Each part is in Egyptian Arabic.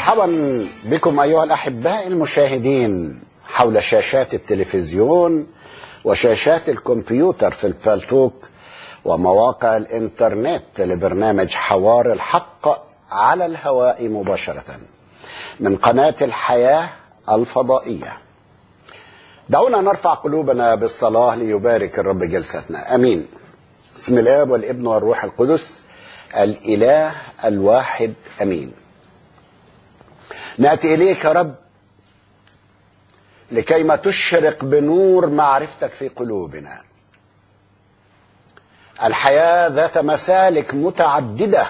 مرحبا بكم أيها الأحباء المشاهدين حول شاشات التلفزيون وشاشات الكمبيوتر في البالتوك ومواقع الإنترنت لبرنامج حوار الحق على الهواء مباشرة من قناة الحياة الفضائية دعونا نرفع قلوبنا بالصلاة ليبارك الرب جلستنا أمين بسم الآب والابن والروح القدس الإله الواحد أمين نأتي إليك يا رب لكيما تشرق بنور معرفتك في قلوبنا الحياة ذات مسالك متعددة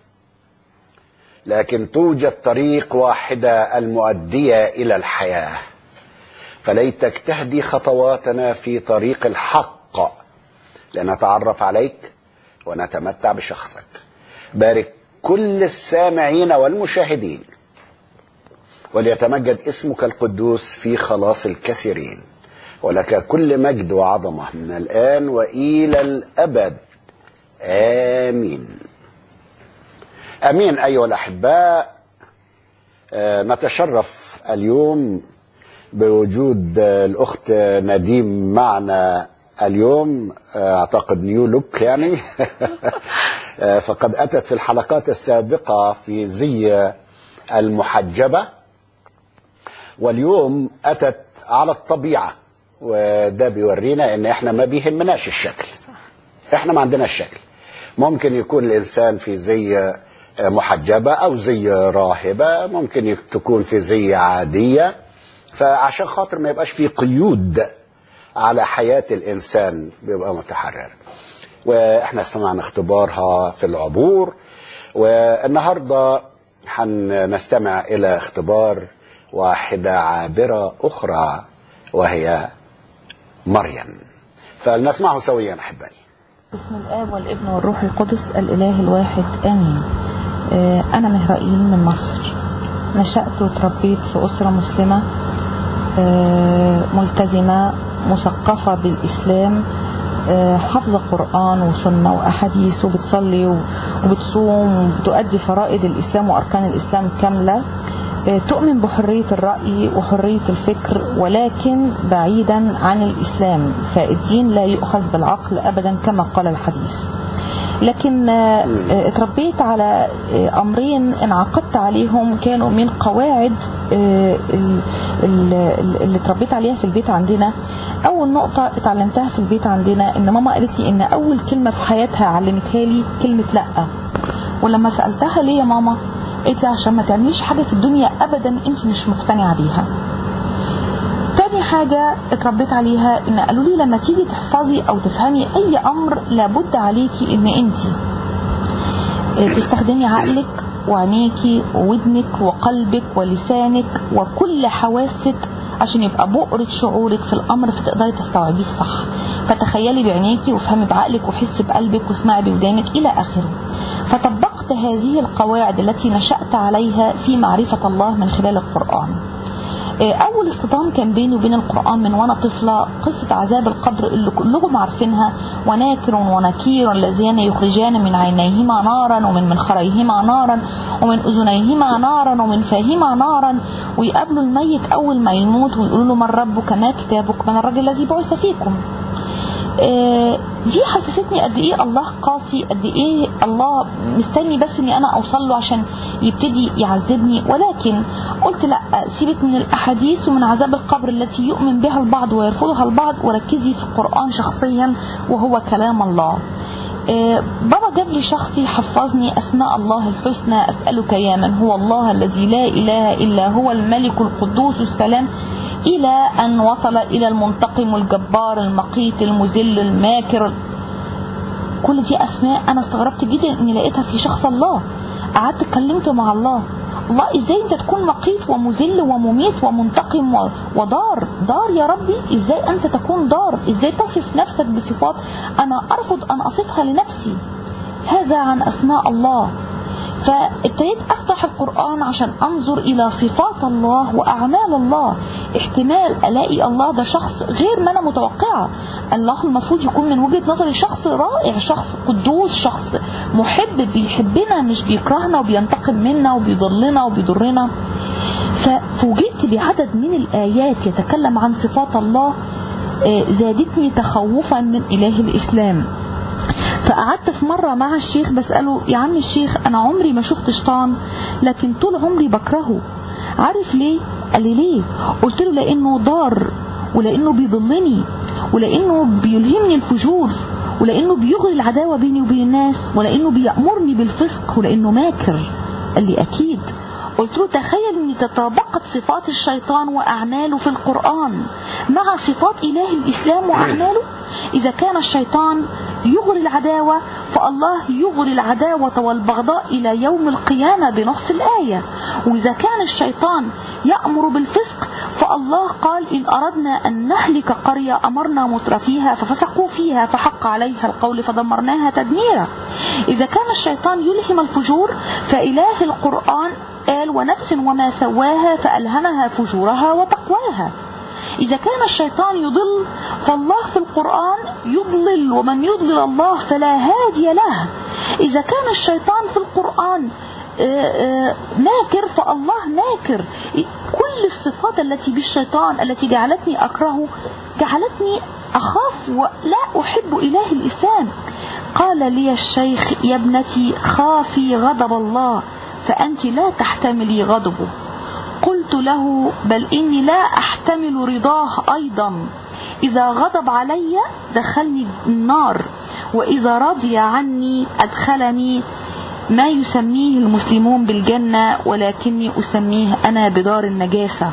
لكن توجد طريق واحدة المؤدية إلى الحياة فليتك تهدي خطواتنا في طريق الحق لنتعرف عليك ونتمتع بشخصك بارك كل السامعين والمشاهدين وليتمجد اسمك القدوس في خلاص الكثيرين ولك كل مجد وعظمه من الان والى الابد امين امين ايها الاحباء آه نتشرف اليوم بوجود الاخت نديم معنا اليوم اعتقد نيو لوك يعني فقد اتت في الحلقات السابقه في زي المحجبه واليوم اتت على الطبيعه وده بيورينا ان احنا ما بيهمناش الشكل احنا ما عندناش الشكل ممكن يكون الانسان في زي محجبه او زي راهبه ممكن تكون في زي عاديه فعشان خاطر ما يبقاش في قيود على حياه الانسان بيبقى متحرر واحنا سمعنا اختبارها في العبور والنهارده هنستمع الى اختبار واحدة عابرة أخرى وهي مريم فلنسمعه سويا أحبائي بسم الآب والابن والروح القدس الإله الواحد آمين أنا مهرائيل من مصر نشأت وتربيت في أسرة مسلمة ملتزمة مثقفة بالإسلام حافظة قرآن وسنة وأحاديث وبتصلي وبتصوم وبتؤدي فرائض الإسلام وأركان الإسلام كاملة تؤمن بحرية الرأي وحرية الفكر ولكن بعيدا عن الإسلام فالدين لا يؤخذ بالعقل أبدا كما قال الحديث لكن اتربيت على أمرين انعقدت عليهم كانوا من قواعد اللي اتربيت عليها في البيت عندنا أول نقطة اتعلمتها في البيت عندنا إن ماما قالت لي إن أول كلمة في حياتها علمتها لي كلمة لأ ولما سألتها ليه يا ماما قالت لي عشان ما تعمليش حاجة في الدنيا أبدا أنت مش مقتنعة بيها تاني حاجة اتربيت عليها ان قالوا لي لما تيجي تحفظي او تفهمي اي امر لابد عليكي ان انت تستخدمي عقلك وعينيكي وودنك وقلبك ولسانك وكل حواسك عشان يبقى بؤرة شعورك في الامر فتقدري تستوعبيه صح فتخيلي بعينيكي وافهمي بعقلك وحسي بقلبك واسمعي بودانك الى اخره فطبقت هذه القواعد التي نشأت عليها في معرفة الله من خلال القرآن أول اصطدام كان بيني وبين القرآن من وأنا طفلة قصة عذاب القبر اللي كلهم عارفينها وناكر ونكير الذين يخرجان من عينيهما نارا ومن منخريهما نارا ومن أذنيهما نارا ومن فاهما نارا ويقابلوا الميت أول ما يموت ويقولوا له من ربك ما كتابك من الرجل الذي بعث فيكم دي حسستني قد ايه الله قاسي قد ايه الله مستني بس اني انا اوصل له عشان يبتدي يعذبني ولكن قلت لا سيبك من الاحاديث ومن عذاب القبر التي يؤمن بها البعض ويرفضها البعض وركزي في القران شخصيا وهو كلام الله بابا جاب لي شخص يحفظني أسماء الله الحسنى أسألك يا من هو الله الذي لا إله إلا هو الملك القدوس السلام إلى أن وصل إلى المنتقم الجبار المقيت المذل الماكر كل دي أسماء أنا استغربت جدا إني لقيتها في شخص الله قعدت اتكلمت مع الله الله ازاي انت تكون مقيت ومذل ومميت ومنتقم ودار دار يا ربي ازاي انت تكون دار ازاي تصف نفسك بصفات انا ارفض ان اصفها لنفسي هذا عن اسماء الله فابتديت افتح القرآن عشان انظر الى صفات الله واعمال الله احتمال الاقي الله ده شخص غير ما انا متوقعه الله المفروض يكون من وجهة نظري شخص رائع شخص قدوس شخص محب بيحبنا مش بيكرهنا وبينتقم منا وبيضلنا وبيضرنا ففوجئت بعدد من الآيات يتكلم عن صفات الله زادتني تخوفا من إله الإسلام فقعدت في مرة مع الشيخ بسأله يا عم الشيخ أنا عمري ما شفت شيطان لكن طول عمري بكرهه عارف ليه؟ قال لي ليه؟ قلت له لأنه ضار ولأنه بيضلني ولأنه بيلهمني الفجور ولأنه بيغري العداوة بيني وبين الناس ولأنه بيأمرني بالفسق ولأنه ماكر قال لي أكيد قلت له تخيل ان تطابقت صفات الشيطان واعماله في القرآن مع صفات اله الاسلام واعماله اذا كان الشيطان يغري العداوة فالله يغري العداوة والبغضاء الى يوم القيامة بنص الآية واذا كان الشيطان يأمر بالفسق فالله قال إن أردنا أن نهلك قرية أمرنا مترفيها ففسقوا فيها فحق عليها القول فدمرناها تدميرا إذا كان الشيطان يلهم الفجور فإله القرآن قال ونفس وما سواها فألهمها فجورها وتقواها إذا كان الشيطان يضل فالله في القرآن يضلل ومن يضلل الله فلا هادي له إذا كان الشيطان في القرآن ماكر فالله ماكر كل الصفات التي بالشيطان التي جعلتني أكرهه جعلتني أخاف ولا أحب إله الإسلام قال لي الشيخ يا ابنتي خافي غضب الله فأنت لا تحتملي غضبه قلت له بل إني لا أحتمل رضاه أيضا إذا غضب علي دخلني النار وإذا رضي عني أدخلني ما يسميه المسلمون بالجنة ولكني أسميه أنا بدار النجاسة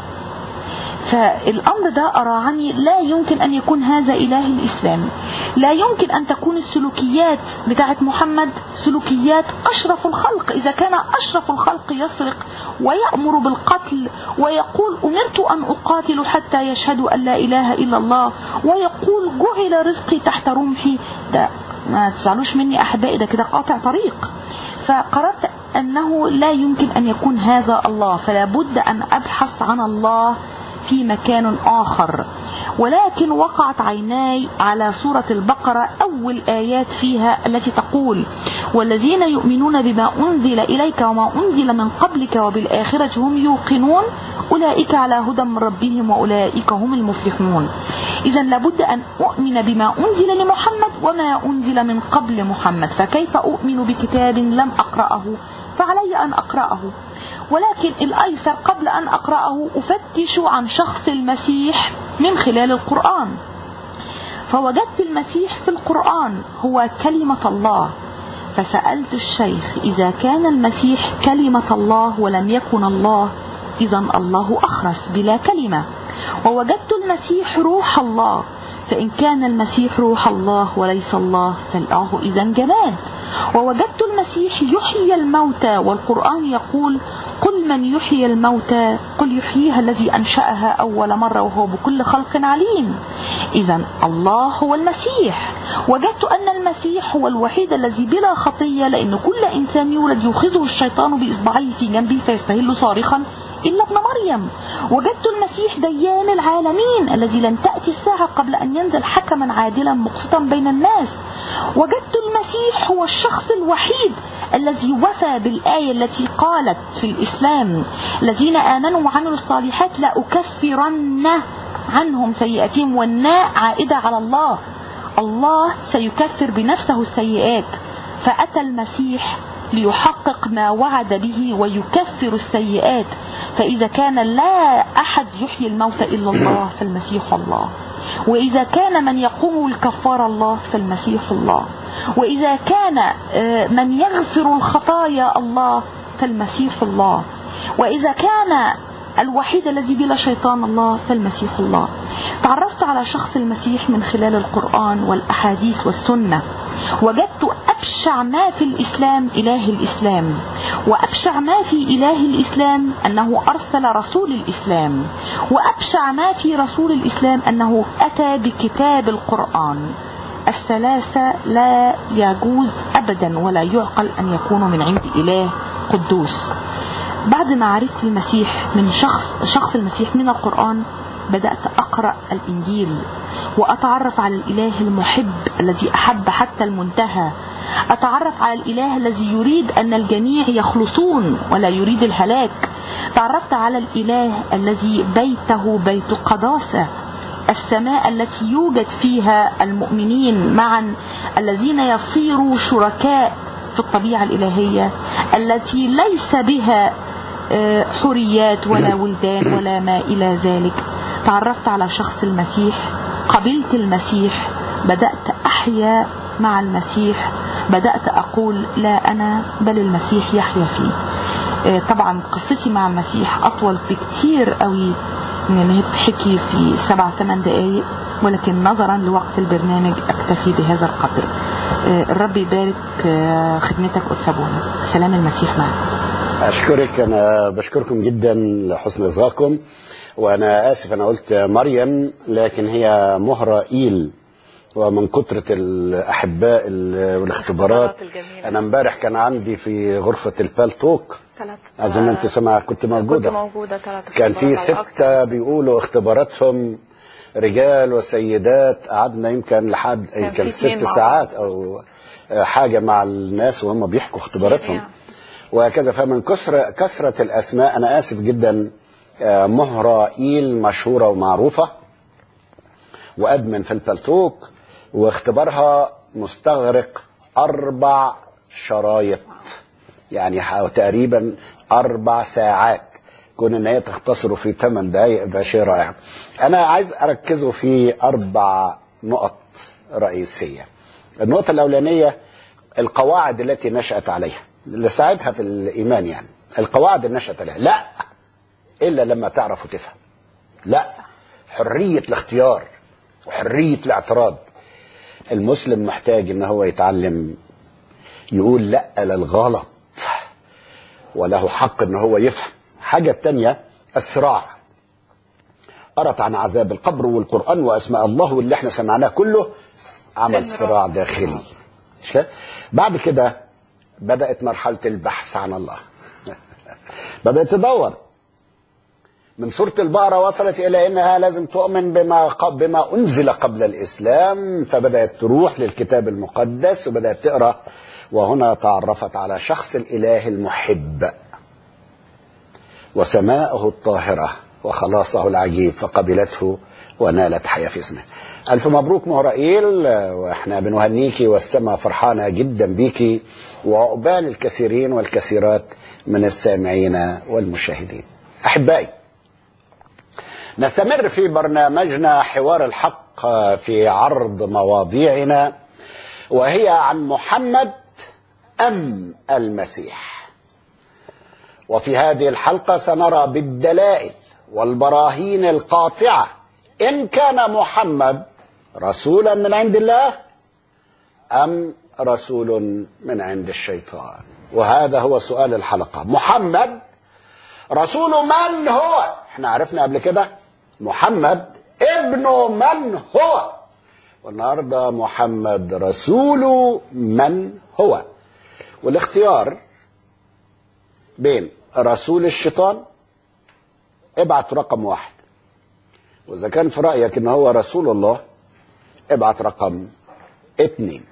فالأمر ده أراعني لا يمكن أن يكون هذا إله الإسلام لا يمكن أن تكون السلوكيات بتاعت محمد سلوكيات أشرف الخلق إذا كان أشرف الخلق يسرق ويأمر بالقتل ويقول أمرت أن أقاتل حتى يشهدوا أن لا إله إلا الله ويقول جعل رزقي تحت رمحي ده ما تزعلوش مني أحبائي ده كده قاطع طريق فقررت أنه لا يمكن أن يكون هذا الله فلا بد أن أبحث عن الله في مكان آخر ولكن وقعت عيناي على سورة البقرة أول آيات فيها التي تقول والذين يؤمنون بما أنزل إليك وما أنزل من قبلك وبالآخرة هم يوقنون أولئك على هدى من ربهم وأولئك هم المفلحون إذا لابد أن أؤمن بما أنزل لمحمد وما أنزل من قبل محمد فكيف أؤمن بكتاب لم أقرأه فعلي أن أقرأه ولكن الأيسر قبل أن أقرأه أفتش عن شخص المسيح من خلال القرآن فوجدت المسيح في القرآن هو كلمة الله فسألت الشيخ إذا كان المسيح كلمة الله ولم يكن الله إذا الله أخرس بلا كلمة ووجدت المسيح روح الله فإن كان المسيح روح الله وليس الله فالآه إذا جماد ووجدت المسيح يحيي الموتى والقرآن يقول قل من يحيي الموتى قل يحييها الذي أنشأها أول مرة وهو بكل خلق عليم إذا الله هو المسيح وجدت أن المسيح هو الوحيد الذي بلا خطية لأن كل إنسان يولد يخذه الشيطان بإصبعيه في جنبه فيستهل صارخا إلا ابن مريم وجدت المسيح ديان العالمين الذي لن تأتي الساعة قبل أن ينزل حكما عادلا مقسطا بين الناس وجدت المسيح هو الشخص الوحيد الذي وفى بالآية التي قالت في الإسلام الذين آمنوا وعملوا الصالحات لأكفرن عنهم سيئاتهم والناء عائدة على الله الله سيكفر بنفسه السيئات فأتى المسيح ليحقق ما وعد به ويكفر السيئات فإذا كان لا أحد يحيي الموت إلا الله فالمسيح الله وإذا كان من يقوم الكفار الله فالمسيح الله وإذا كان من يغفر الخطايا الله فالمسيح الله وإذا كان الوحيد الذي بلا شيطان الله فالمسيح الله تعرفت على شخص المسيح من خلال القرآن والأحاديث والسنة وجدت أبشع ما في الإسلام إله الإسلام وأبشع ما في إله الإسلام أنه أرسل رسول الإسلام وأبشع ما في رسول الإسلام أنه أتى بكتاب القرآن الثلاثة لا يجوز أبدا ولا يعقل أن يكونوا من عند إله قدوس بعد ما عرفت المسيح من شخص شخص المسيح من القرآن بدأت أقرأ الإنجيل وأتعرف على الإله المحب الذي أحب حتى المنتهى أتعرف على الإله الذي يريد أن الجميع يخلصون ولا يريد الهلاك تعرفت على الإله الذي بيته بيت قداسة السماء التي يوجد فيها المؤمنين معا الذين يصيروا شركاء في الطبيعة الإلهية التي ليس بها آه، حريات ولا ولدان ولا ما إلى ذلك تعرفت على شخص المسيح قبلت المسيح بدأت أحيا مع المسيح بدأت أقول لا أنا بل المسيح يحيا فيه آه، طبعا قصتي مع المسيح أطول بكتير قوي من ان هي تحكي في سبع ثمان دقايق ولكن نظرا لوقت البرنامج اكتفي بهذا القدر آه، الرب يبارك آه، خدمتك أتسابونا سلام المسيح معك أشكرك أنا بشكركم جدا لحسن إصغائكم وأنا آسف أنا قلت مريم لكن هي مهرة إيل ومن كترة الأحباء ال- والاختبارات الاختبارات الجميلة. أنا امبارح كان عندي في غرفة البالتوك ثلاث أظن أنت سمع كنت كنت موجودة موجودة ثلاث كان في اختبارات أو ستة أكتر. بيقولوا اختباراتهم رجال وسيدات قعدنا يمكن لحد كان يمكن في اتنين ست مع ساعات أو حاجة مع الناس وهم بيحكوا اختباراتهم يعني. وهكذا فمن كثرة كثرة الأسماء أنا آسف جدا آه، مهرة إيل مشهورة ومعروفة وأدمن في البلتوك واختبارها مستغرق أربع شرايط يعني ح- تقريبا أربع ساعات كون إن هي تختصره في ثمان دقايق ده شيء رائع أنا عايز أركزه في أربع نقط رئيسية النقطة الأولانية القواعد التي نشأت عليها اللي ساعدها في الإيمان يعني القواعد اللي نشأت عليها لا إلا لما تعرف وتفهم لا حرية الاختيار وحرية الاعتراض المسلم محتاج ان هو يتعلم يقول لا للغلط وله حق ان هو يفهم حاجة تانية الصراع قرأت عن عذاب القبر والقرآن وأسماء الله واللي احنا سمعناه كله عمل فيلم صراع رائع. داخلي مش كده؟ بعد كده بدأت مرحلة البحث عن الله بدأت تدور من سورة البقرة وصلت إلى أنها لازم تؤمن بما قب- بما أنزل قبل الإسلام فبدأت تروح للكتاب المقدس وبدأت تقرأ وهنا تعرفت على شخص الإله المحب وسماءه الطاهرة وخلاصه العجيب فقبلته ونالت حياة في اسمه ألف مبروك مهرائيل وإحنا بنهنيكي والسماء فرحانة جدا بيكي وعقبال الكثيرين والكثيرات من السامعين والمشاهدين أحبائي نستمر في برنامجنا حوار الحق في عرض مواضيعنا وهي عن محمد أم المسيح وفي هذه الحلقة سنرى بالدلائل والبراهين القاطعة إن كان محمد رسولا من عند الله أم رسول من عند الشيطان وهذا هو سؤال الحلقة محمد رسول من هو احنا عرفنا قبل كده محمد ابن من هو والنهارده محمد رسول من هو والاختيار بين رسول الشيطان ابعت رقم واحد واذا كان في رايك ان هو رسول الله ابعت رقم اتنين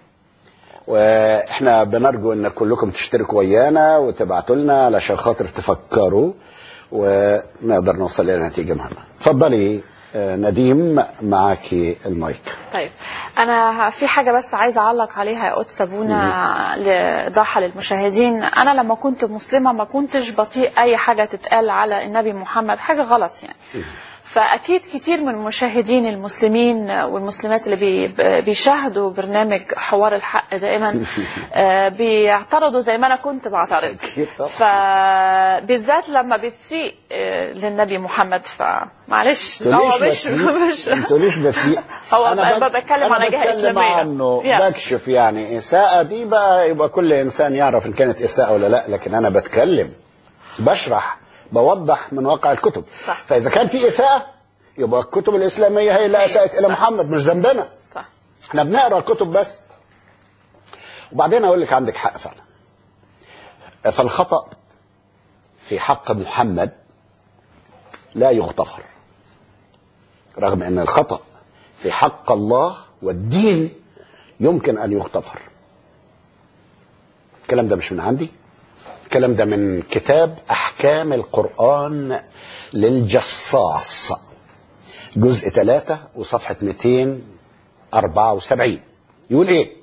واحنا بنرجو ان كلكم تشتركوا ويانا وتبعتوا لنا علشان خاطر تفكروا ونقدر نوصل الى نتيجه مهمه اتفضلي آه، نديم معاكي المايك طيب انا في حاجه بس عايزه اعلق عليها يا قدس ابونا لايضاحها للمشاهدين انا لما كنت مسلمه ما كنتش بطيء اي حاجه تتقال على النبي محمد حاجه غلط يعني فاكيد كتير من المشاهدين المسلمين والمسلمات اللي بي بيشاهدوا برنامج حوار الحق دائما آه، بيعترضوا زي ما انا كنت بعترض أكيد طبعا. فبالذات لما بتسيء آه، للنبي محمد فمعلش هو انتوا مش ليش بسيء؟ مش انتوا ليش بسيء؟ هو أنا ب- بتكلم أنا عن جهة بتكلم إسلامية. عنه Yeah. بكشف يعني إساءة دي بقى يبقى كل إنسان يعرف إن كانت إساءة ولا لا لكن أنا بتكلم بشرح بوضح من واقع الكتب صح. فإذا كان في إساءة يبقى الكتب الإسلامية هي اللي أساءت إلى صح. محمد مش ذنبنا صح احنا بنقرا الكتب بس وبعدين اقول لك عندك حق فعلا فالخطا في حق محمد لا يغتفر رغم ان الخطا في حق الله والدين يمكن ان يغتفر الكلام ده مش من عندي الكلام ده من كتاب احكام القران للجصاص جزء 3 وصفحه 274 يقول ايه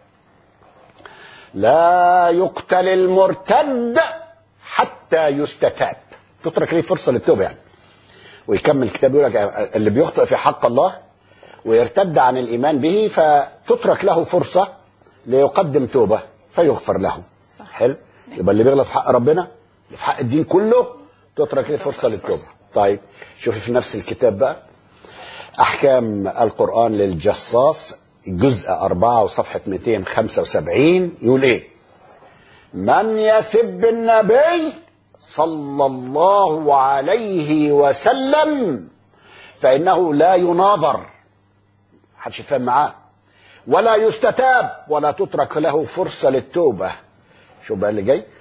لا يقتل المرتد حتى يستتاب تترك ليه فرصه للتوبه يعني ويكمل الكتاب يقول لك اللي بيخطئ في حق الله ويرتد عن الايمان به فتترك له فرصه ليقدم توبه فيغفر له صح. حلو يبقى اللي بيغلط في حق ربنا اللي في حق الدين كله تترك له فرصه للتوبه طيب شوفي في نفس الكتاب بقى احكام القران للجصاص جزء أربعة وصفحة 275 يقول إيه من يسب النبي صلى الله عليه وسلم فإنه لا يناظر محدش يتفاهم معاه ولا يستتاب ولا تترك له فرصة للتوبة شو بقى اللي جاي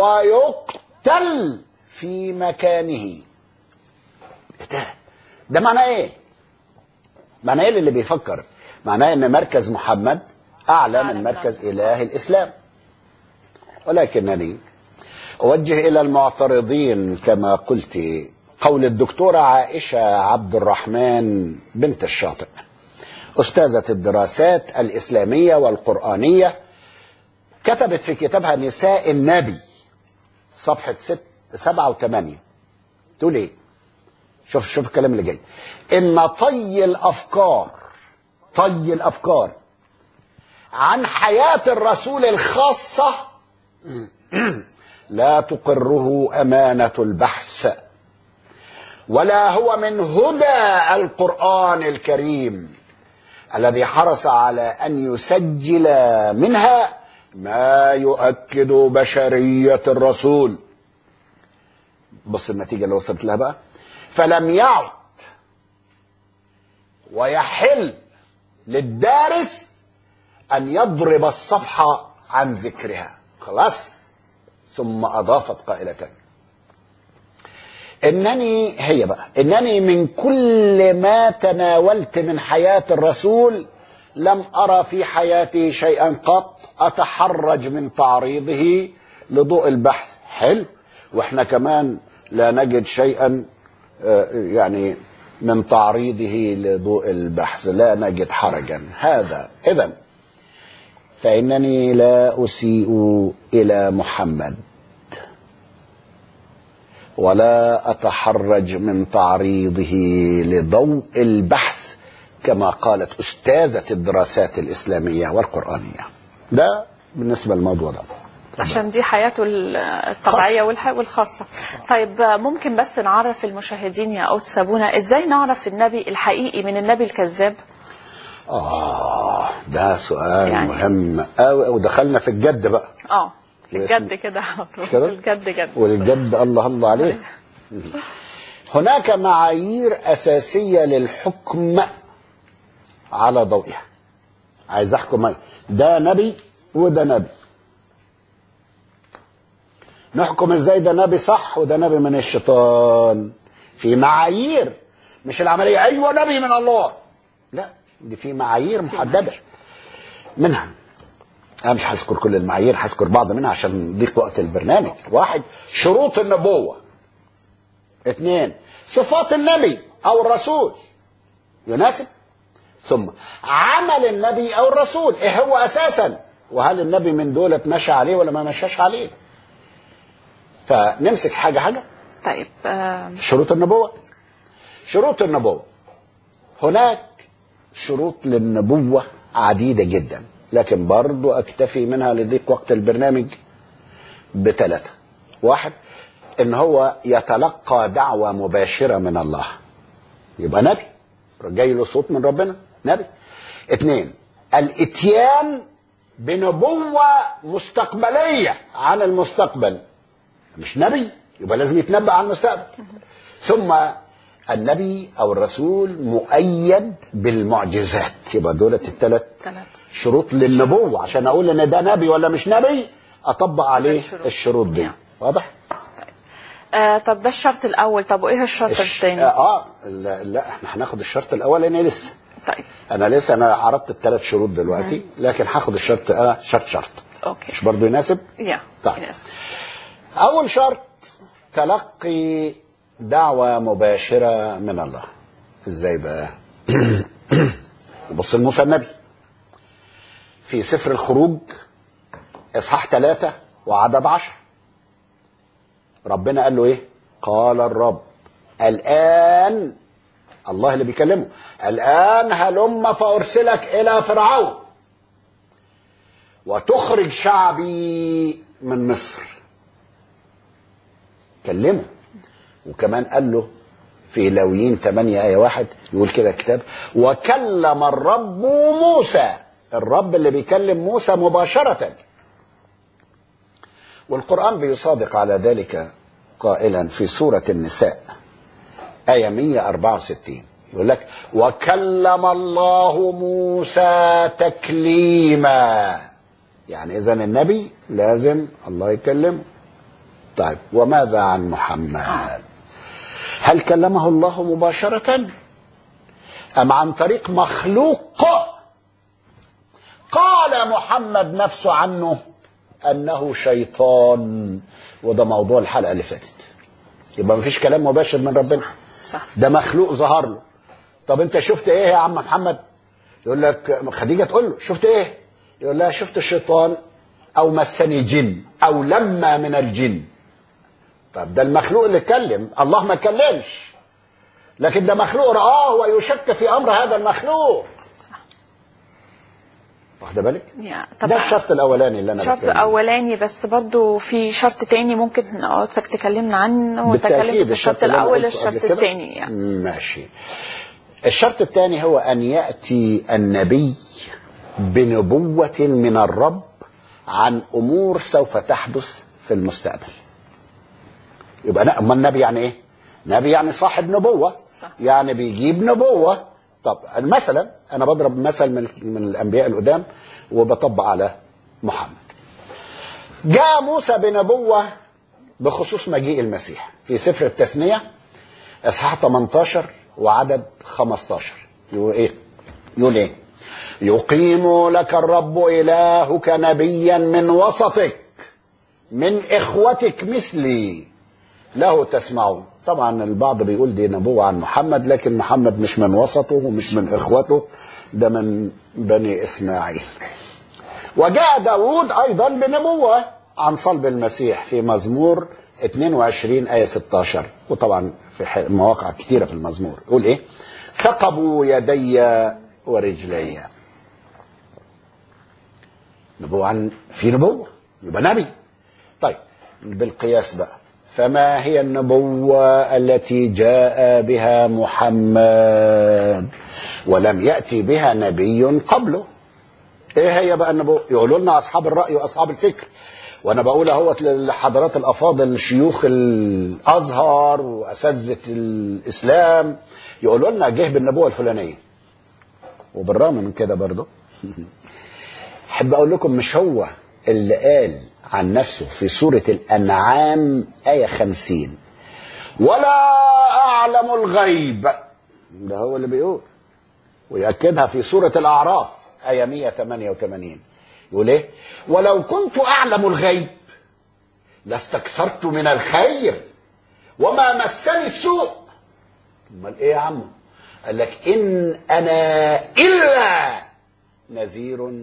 ويقتل في مكانه إيه ده ده معناه ايه معناه ايه اللي بيفكر معناه ان مركز محمد اعلى من مركز اله الاسلام ولكنني اوجه الى المعترضين كما قلت قول الدكتوره عائشه عبد الرحمن بنت الشاطئ استاذه الدراسات الاسلاميه والقرانيه كتبت في كتابها نساء النبي صفحه ست سبعة وثمانية تقول ايه شوف شوف الكلام اللي جاي ان طي الافكار طي الافكار عن حياه الرسول الخاصه لا تقره امانه البحث ولا هو من هدى القران الكريم الذي حرص على ان يسجل منها ما يؤكد بشريه الرسول بص النتيجه اللي وصلت لها بقى فلم يعد ويحل للدارس ان يضرب الصفحه عن ذكرها خلاص ثم اضافت قائله انني هي بقى انني من كل ما تناولت من حياه الرسول لم ارى في حياتي شيئا قط اتحرج من تعريضه لضوء البحث حلو واحنا كمان لا نجد شيئا يعني من تعريضه لضوء البحث لا نجد حرجا هذا اذا فانني لا اسيء الى محمد ولا اتحرج من تعريضه لضوء البحث كما قالت استاذه الدراسات الاسلاميه والقرانيه ده بالنسبه للموضوع ده عشان دي حياته الطبيعية والخاصة طيب ممكن بس نعرف المشاهدين يا أوت سابونا إزاي نعرف النبي الحقيقي من النبي الكذاب آه ده سؤال يعني. يعني. مهم أوي ودخلنا في الجد بقى اه في الاسم- الجد كده على طول. مش كده؟ الجد جد والجد الله الله عليه هناك معايير أساسية للحكم على ضوئها عايز أحكم أي. ده نبي وده نبي نحكم ازاي ده نبي صح وده نبي من الشيطان في معايير مش العملية أيوة نبي من الله لا دي في معايير محددة منها أنا مش هذكر كل المعايير هذكر بعض منها عشان ضيق وقت البرنامج واحد شروط النبوة اثنين صفات النبي أو الرسول يناسب ثم عمل النبي أو الرسول إيه هو أساسا وهل النبي من دولة مشى عليه ولا ما مشاش عليه فنمسك حاجة حاجة طيب آه شروط النبوة شروط النبوة هناك شروط للنبوة عديدة جدا لكن برضو أكتفي منها لضيق وقت البرنامج بثلاثة واحد إن هو يتلقى دعوة مباشرة من الله يبقى نبي جاي له صوت من ربنا نبي اثنين الاتيان بنبوة مستقبلية عن المستقبل مش نبي يبقى لازم يتنبأ عن المستقبل ثم النبي او الرسول مؤيد بالمعجزات يبقى دولت الثلاث ثلاث شروط للنبوة عشان اقول ان ده نبي ولا مش نبي اطبق عليه الشروط. الشروط دي نعم. واضح آه طب ده الشرط الاول طب وايه الشرط الش- الثاني اه لا, لا احنا هناخد الشرط الاولاني لسه طيب انا لسه انا عرضت الثلاث شروط دلوقتي لكن هاخد الشرط آه شرط شرط اوكي مش برضه يناسب يا طيب. يس. اول شرط تلقي دعوة مباشرة من الله ازاي بقى بص الموسى النبي في سفر الخروج اصحاح ثلاثة وعدد عشر ربنا قال له ايه قال الرب الان الله اللي بيكلمه الان هلم فارسلك الى فرعون وتخرج شعبي من مصر كلمه وكمان قال له في لاويين 8 آية واحد يقول كده الكتاب وكلم الرب موسى الرب اللي بيكلم موسى مباشرة والقرآن بيصادق على ذلك قائلا في سورة النساء آية 164 يقول لك وكلم الله موسى تكليما يعني إذا النبي لازم الله يكلمه طيب وماذا عن محمد هل كلمه الله مباشرة أم عن طريق مخلوق قال محمد نفسه عنه أنه شيطان وده موضوع الحلقة اللي فاتت يبقى مفيش كلام مباشر من ربنا صح ده مخلوق ظهر له طب انت شفت ايه يا عم محمد يقول لك خديجه تقول له شفت ايه يقول لها شفت الشيطان او مسني جن او لما من الجن طب ده المخلوق اللي اتكلم الله ما اتكلمش لكن ده مخلوق رآه ويشك في امر هذا المخلوق صح واخد بالك يا طب ده الشرط الاولاني اللي انا شرط بتكلم. اولاني بس برضو في شرط تاني ممكن عاوزك تكلمنا عنه وتكلمت بالتأكيد في الشرط اللي أنا الاول قلته قبل الشرط كده. الثاني يعني ماشي الشرط الثاني هو أن يأتي النبي بنبوة من الرب عن أمور سوف تحدث في المستقبل يبقى لا أما النبي يعني إيه نبي يعني صاحب نبوة صح. يعني بيجيب نبوة طب مثلا أنا بضرب مثل من, من الأنبياء القدام وبطبق على محمد جاء موسى بنبوة بخصوص مجيء المسيح في سفر التثنية اصحاح 18 وعدد 15 يقول ايه يقول ايه يقيم لك الرب الهك نبيا من وسطك من اخوتك مثلي له تسمعون طبعا البعض بيقول دي نبوة عن محمد لكن محمد مش من وسطه ومش من اخوته ده من بني اسماعيل وجاء داود ايضا بنبوة عن صلب المسيح في مزمور 22 آية 16 وطبعا في ح- مواقع كثيرة في المزمور يقول ايه ثقبوا يدي ورجلي نبوة عن في نبوة يبقى نبي طيب بالقياس بقى فما هي النبوة التي جاء بها محمد ولم يأتي بها نبي قبله ايه هي بقى النبوة يقولوا لنا اصحاب الرأي واصحاب الفكر وانا بقول اهوت لحضرات الافاضل شيوخ الازهر واساتذه الاسلام يقولوا لنا جه بالنبوه الفلانيه وبالرغم من كده برضه احب اقول لكم مش هو اللي قال عن نفسه في سوره الانعام ايه خمسين ولا اعلم الغيب ده هو اللي بيقول ويأكدها في سورة الأعراف آية 188 يقول إيه؟ ولو كنت أعلم الغيب لاستكثرت من الخير وما مسني السوء امال ايه يا عم قال لك ان انا الا نذير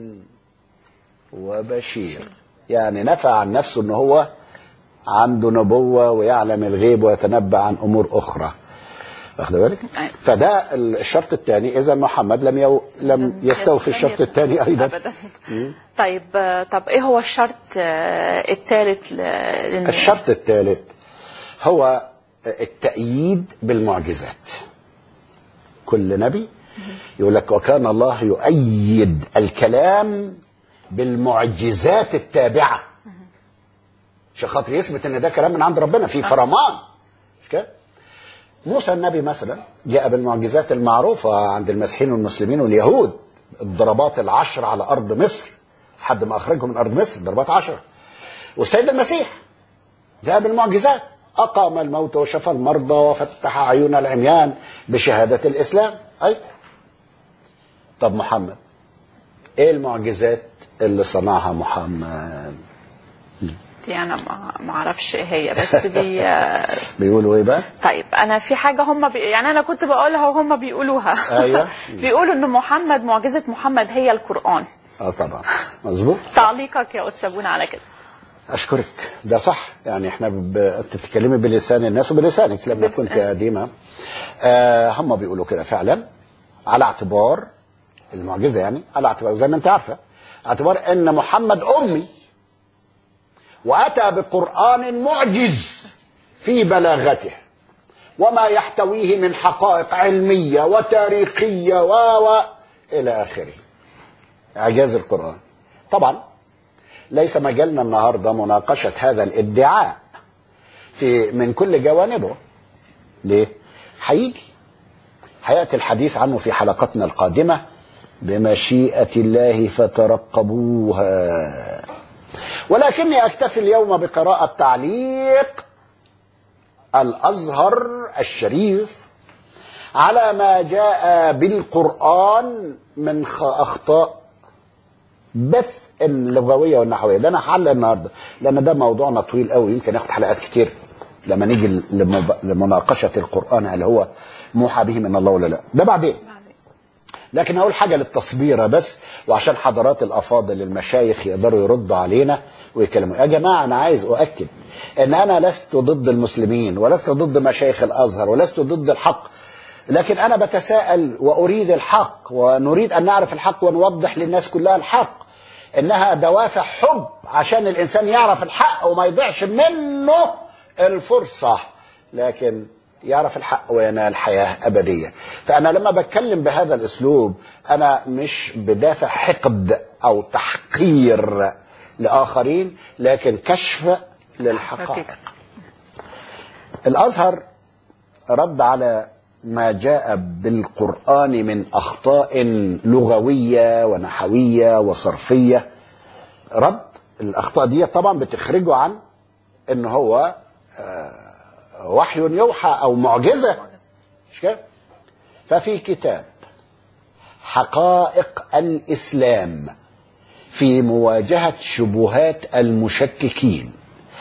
وبشير يعني نفى عن نفسه ان هو عنده نبوة ويعلم الغيب ويتنبأ عن امور اخرى واخد بالك أيوة. فده الشرط الثاني اذا محمد لم يو... لم يستوفي الشرط الثاني ايضا ابدا طيب آه، طب ايه هو الشرط آه، الثالث ل- للنبي؟ الشرط الثالث هو التأييد بالمعجزات كل نبي يقول لك وكان الله يؤيد الكلام بالمعجزات التابعة عشان خاطر يثبت ان ده كلام من عند ربنا في فرمان مش كده موسى النبي مثلا جاء بالمعجزات المعروفة عند المسيحيين والمسلمين واليهود الضربات العشر على أرض مصر حد ما أخرجهم من أرض مصر ضربات عشر والسيد المسيح جاء بالمعجزات أقام الموت وشفى المرضى وفتح عيون العميان بشهادة الإسلام أي طب محمد إيه المعجزات اللي صنعها محمد دي انا ما ما اعرفش ايه هي بس بي بيقولوا إيه بقى طيب انا في حاجه هم بي... يعني انا كنت بقولها وهم بيقولوها أيوة. بيقولوا ان محمد معجزه محمد هي القران اه طبعا مظبوط تعليقك يا أتسابونا على كده اشكرك ده صح يعني احنا ب... انت بتتكلمي بلسان الناس وبلسانك لما بس- كنت قديمه آه هم بيقولوا كده فعلا على اعتبار المعجزه يعني على اعتبار زي ما انت عارفه اعتبار ان محمد امي واتى بقران معجز في بلاغته وما يحتويه من حقائق علميه وتاريخيه و و الى اخره اعجاز القران طبعا ليس مجالنا النهارده مناقشه هذا الادعاء في من كل جوانبه ليه هيجي هياتي الحديث عنه في حلقتنا القادمه بمشيئه الله فترقبوها ولكني اكتفي اليوم بقراءه تعليق الازهر الشريف على ما جاء بالقران من خ- اخطاء بس اللغويه والنحويه ده انا هحل النهارده لان ده موضوعنا طويل قوي يمكن ياخد حلقات كتير لما نيجي لمب- لمناقشه القران هل هو موحى به من الله ولا لا ده بعدين لكن اقول حاجه للتصبيره بس وعشان حضرات الافاضل المشايخ يقدروا يردوا علينا ويكلموا يا جماعه انا عايز اؤكد ان انا لست ضد المسلمين ولست ضد مشايخ الازهر ولست ضد الحق لكن انا بتساءل واريد الحق ونريد ان نعرف الحق ونوضح للناس كلها الحق انها دوافع حب عشان الانسان يعرف الحق وما يضيعش منه الفرصه لكن يعرف الحق وينال حياه ابديه فانا لما بتكلم بهذا الاسلوب انا مش بدافع حقد او تحقير لاخرين لكن كشف للحقائق حقيقة. الازهر رد على ما جاء بالقران من اخطاء لغويه ونحويه وصرفيه رد الاخطاء دي طبعا بتخرجه عن ان هو آه، وحي يوحى او معجزه مش كده ففي كتاب حقائق الاسلام في مواجهه شبهات المشككين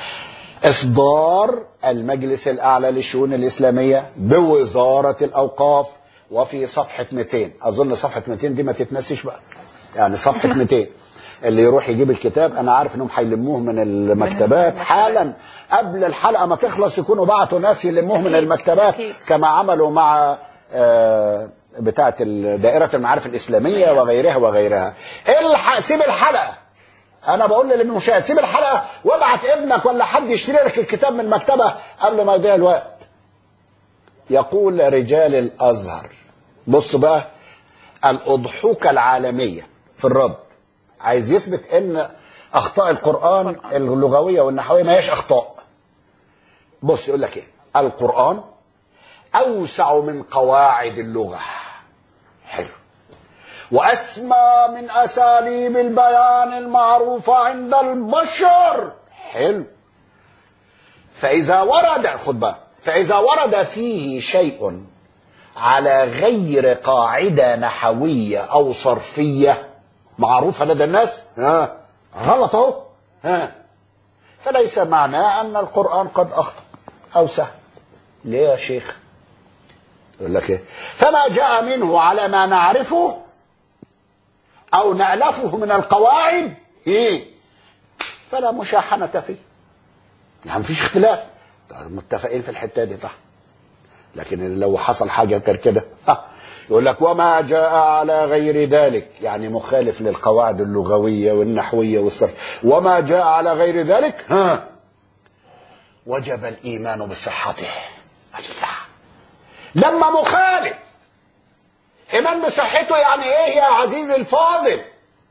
اصدار المجلس الاعلى للشؤون الاسلاميه بوزاره الاوقاف وفي صفحه 200 اظن صفحه 200 دي ما تتنسيش بقى يعني صفحه 200 اللي يروح يجيب الكتاب انا عارف انهم هيلموه من المكتبات حالا قبل الحلقه ما تخلص يكونوا بعتوا ناس يلموه من أكيد، المكتبات أكيد. كما عملوا مع آه، بتاعه ال- دائره المعارف الاسلاميه وغيرها وغيرها الحق سيب الحلقه انا بقول للمشاهد سيب الحلقه وابعت ابنك ولا حد يشتري لك الكتاب من المكتبه قبل ما يضيع الوقت يقول رجال الازهر بص بقى الاضحوكه العالميه في الرد عايز يثبت ان اخطاء القران اللغويه والنحويه ما هيش اخطاء بص يقول لك ايه القران اوسع من قواعد اللغه حلو واسمى من اساليب البيان المعروفه عند البشر حلو فاذا ورد خد بقى فاذا ورد فيه شيء على غير قاعده نحويه او صرفيه معروفه لدى الناس ها غلط اهو ها فليس معناه ان القران قد اخطا او سهل ليه يا شيخ يقول لك ايه فما جاء منه على ما نعرفه او نالفه من القواعد ايه فلا مشاحنه فيه يعني مفيش اختلاف متفقين في الحته دي طبعا لكن لو حصل حاجه غير كده ها يقول لك وما جاء على غير ذلك يعني مخالف للقواعد اللغويه والنحويه والصرف وما جاء على غير ذلك ها وجب الايمان بصحته الله لما مخالف ايمان بصحته يعني ايه يا عزيزي الفاضل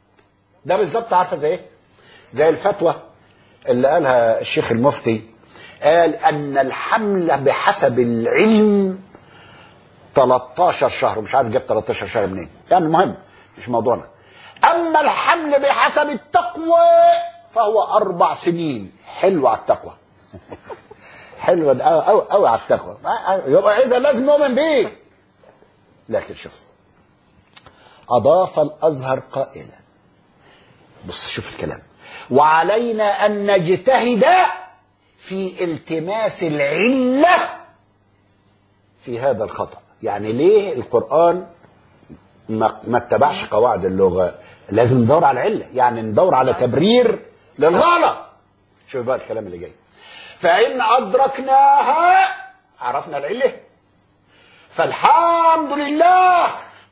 ده بالظبط عارفه زي ايه زي الفتوى اللي قالها الشيخ المفتي قال أن الحمل بحسب العلم 13 شهر مش عارف جاب 13 شهر منين يعني المهم مش موضوعنا أما الحمل بحسب التقوى فهو أربع سنين حلو على التقوى حلوة ده أوي أوي أوي على التقوى يبقى إذا لازم نؤمن بيه لكن شوف أضاف الأزهر قائلا بص شوف الكلام وعلينا أن نجتهد في التماس العلة في هذا الخطأ يعني ليه القرآن ما, ما اتبعش قواعد اللغة لازم ندور على العلة يعني ندور على تبرير للغلط شوف بقى الكلام اللي جاي فإن أدركناها عرفنا العلة فالحمد لله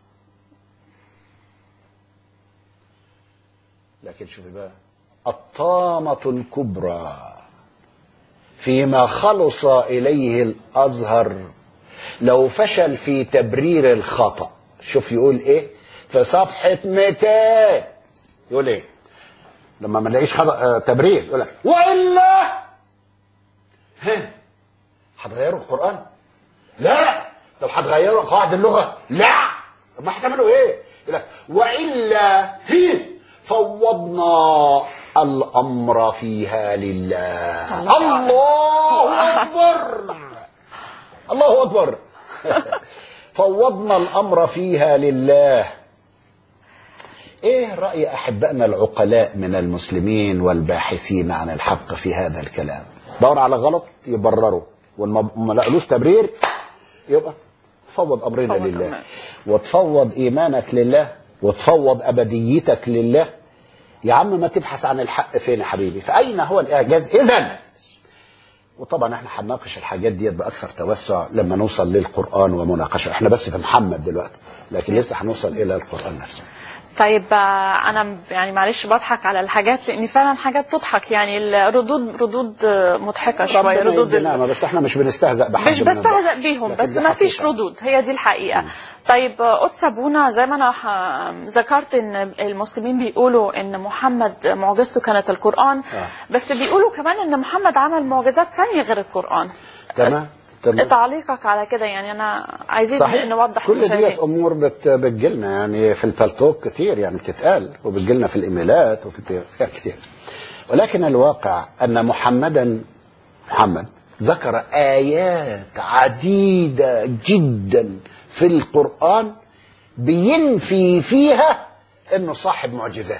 لكن شوف بقى الطامة الكبرى فيما خلص إليه الأزهر لو فشل في تبرير الخطأ شوف يقول إيه في صفحة 200 يقول إيه لما ما نلاقيش خطأ تبرير يقول لك وإلا ها هتغيروا القرآن لا طب هتغيروا قواعد اللغة لا طب ما هتعملوا إيه يقول لك وإلا هي فوضنا الامر فيها لله الله اكبر الله اكبر فوضنا الامر فيها لله ايه راي احبائنا العقلاء من المسلمين والباحثين عن الحق في هذا الكلام دور على غلط يبرروا وما لقلوش تبرير يبقى فوض امرنا فوض لله أمرنا. وتفوض ايمانك لله وتفوض ابديتك لله يا عم ما تبحث عن الحق فين يا حبيبي فاين هو الاعجاز اذا وطبعا احنا هنناقش الحاجات ديت باكثر توسع لما نوصل للقران ومناقشه احنا بس في محمد دلوقتي لكن لسه هنوصل الى القران نفسه طيب آه، انا يعني معلش بضحك على الحاجات لان فعلا حاجات تضحك يعني الردود ردود آه، مضحكه شويه ربنا ردود ال- يدينا بس احنا مش بنستهزأ بحد مش من الضحك. بستهزأ بيهم لكن بس دي ما فيش حقيقة. ردود هي دي الحقيقة طيب آه، قدس أبونا زي ما أنا ح- ذكرت إن المسلمين بيقولوا إن محمد معجزته كانت القرآن آه. بس بيقولوا كمان إن محمد عمل معجزات تانية غير القرآن تمام تمام تعليقك على كده يعني أنا عايزين صحيح نوضح كل ديت للمشاهدين. امور بت بتجيلنا يعني في البلتوك كتير يعني بتتقال وبتجيلنا في الايميلات وفي حاجات كتير ولكن الواقع ان محمدا محمد ذكر ايات عديده جدا في القران بينفي فيها انه صاحب معجزات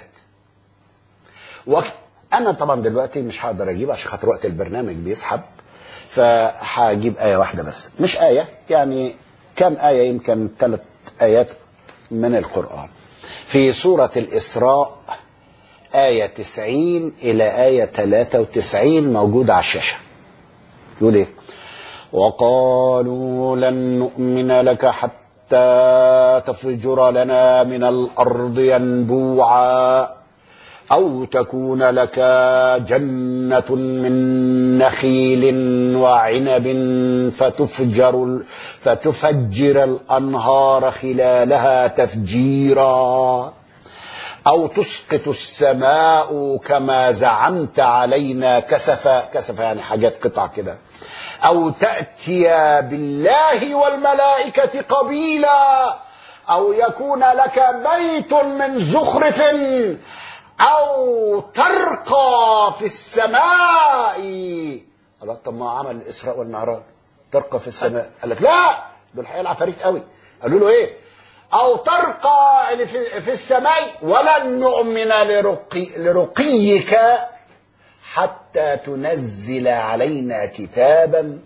وانا طبعا دلوقتي مش هقدر اجيب عشان خاطر وقت البرنامج بيسحب فهجيب آية واحدة بس مش آية يعني كم آية يمكن ثلاث آيات من القرآن في سورة الإسراء آية 90 إلى آية 93 موجودة على الشاشة يقول إيه وقالوا لن نؤمن لك حتى تفجر لنا من الأرض ينبوعا أو تكون لك جنة من نخيل وعنب فتفجر فتفجر الأنهار خلالها تفجيرا أو تسقط السماء كما زعمت علينا كسفا كسفا يعني حاجات قطع كده أو تأتي بالله والملائكة قبيلا أو يكون لك بيت من زخرف أو ترقى في السماء الله طب ما عمل الإسراء والمعراج ترقى في السماء قال لك لا دول الحقيقة العفاريت قوي قالوا له إيه أو ترقى اللي في, في السماء ولن نؤمن لرقي لرقيك حتى تنزل علينا كتابا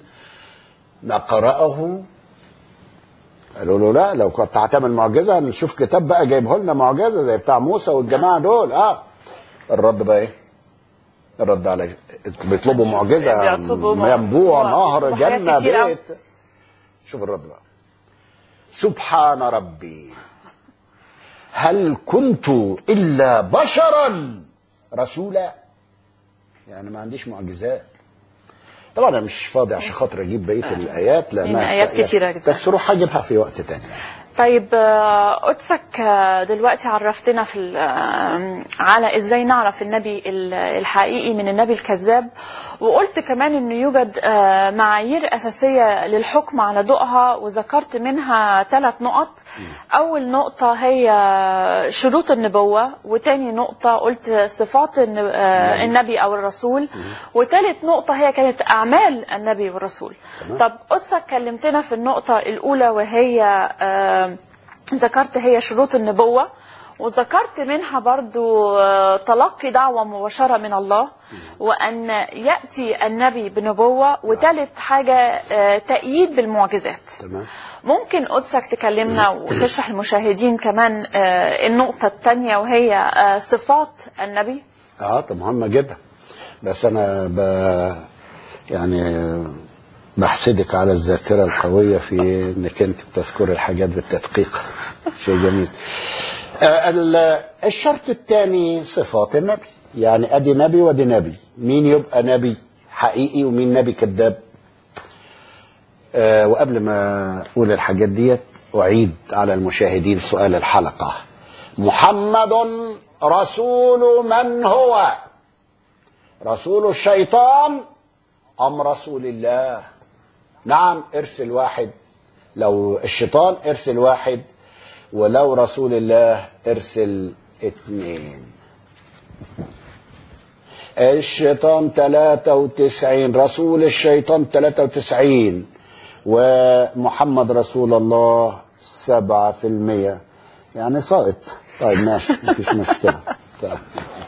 نقرأه قالوا له لا لو كنت هتعمل معجزه نشوف كتاب بقى جايبه لنا معجزه زي بتاع موسى والجماعه دول اه الرد بقى ايه؟ الرد على بيطلبوا معجزه بيطلبوا ينبوع مع- نهر بيطلبوا حاجات جنه كتيرة. بيت شوف الرد بقى سبحان ربي هل كنت الا بشرا رسولا يعني ما عنديش معجزات طبعا انا مش فاضي عشان خاطر اجيب بقيه الايات لأن لانها آيات كتيرة جدا. تكسروا هجيبها في وقت تاني طيب آه، قدسك آه، دلوقتي عرفتنا في ال- آه، على ازاي نعرف النبي ال- الحقيقي من النبي الكذاب وقلت كمان انه يوجد آه، معايير اساسيه للحكم على ضوءها وذكرت منها ثلاث نقط اول نقطه هي شروط النبوه وتاني نقطه قلت صفات الن- آه، النبي او الرسول وتالت نقطه هي كانت اعمال النبي والرسول تمام. طب قدسك كلمتنا في النقطه الاولى وهي آه، ذكرت هي شروط النبوة وذكرت منها برضو آه، تلقي دعوة مباشرة من الله وأن يأتي النبي بنبوة وثالث حاجة آه، تأييد بالمعجزات تمام ممكن قدسك تكلمنا وتشرح المشاهدين كمان آه، النقطة الثانية وهي آه، صفات النبي اه طب مهمه جدا بس انا ب يعني بحسدك على الذاكره القويه في انك انت بتذكر الحاجات بالتدقيق شيء جميل آه ال- الشرط الثاني صفات النبي يعني ادي نبي ودي نبي مين يبقى نبي حقيقي ومين نبي كذاب آه وقبل ما اقول الحاجات ديت اعيد على المشاهدين سؤال الحلقه محمد رسول من هو رسول الشيطان ام رسول الله نعم ارسل واحد لو الشيطان ارسل واحد ولو رسول الله ارسل اثنين الشيطان 93 رسول الشيطان 93 ومحمد رسول الله 7% يعني ساقط طيب ماشي مفيش مشكلة طيب.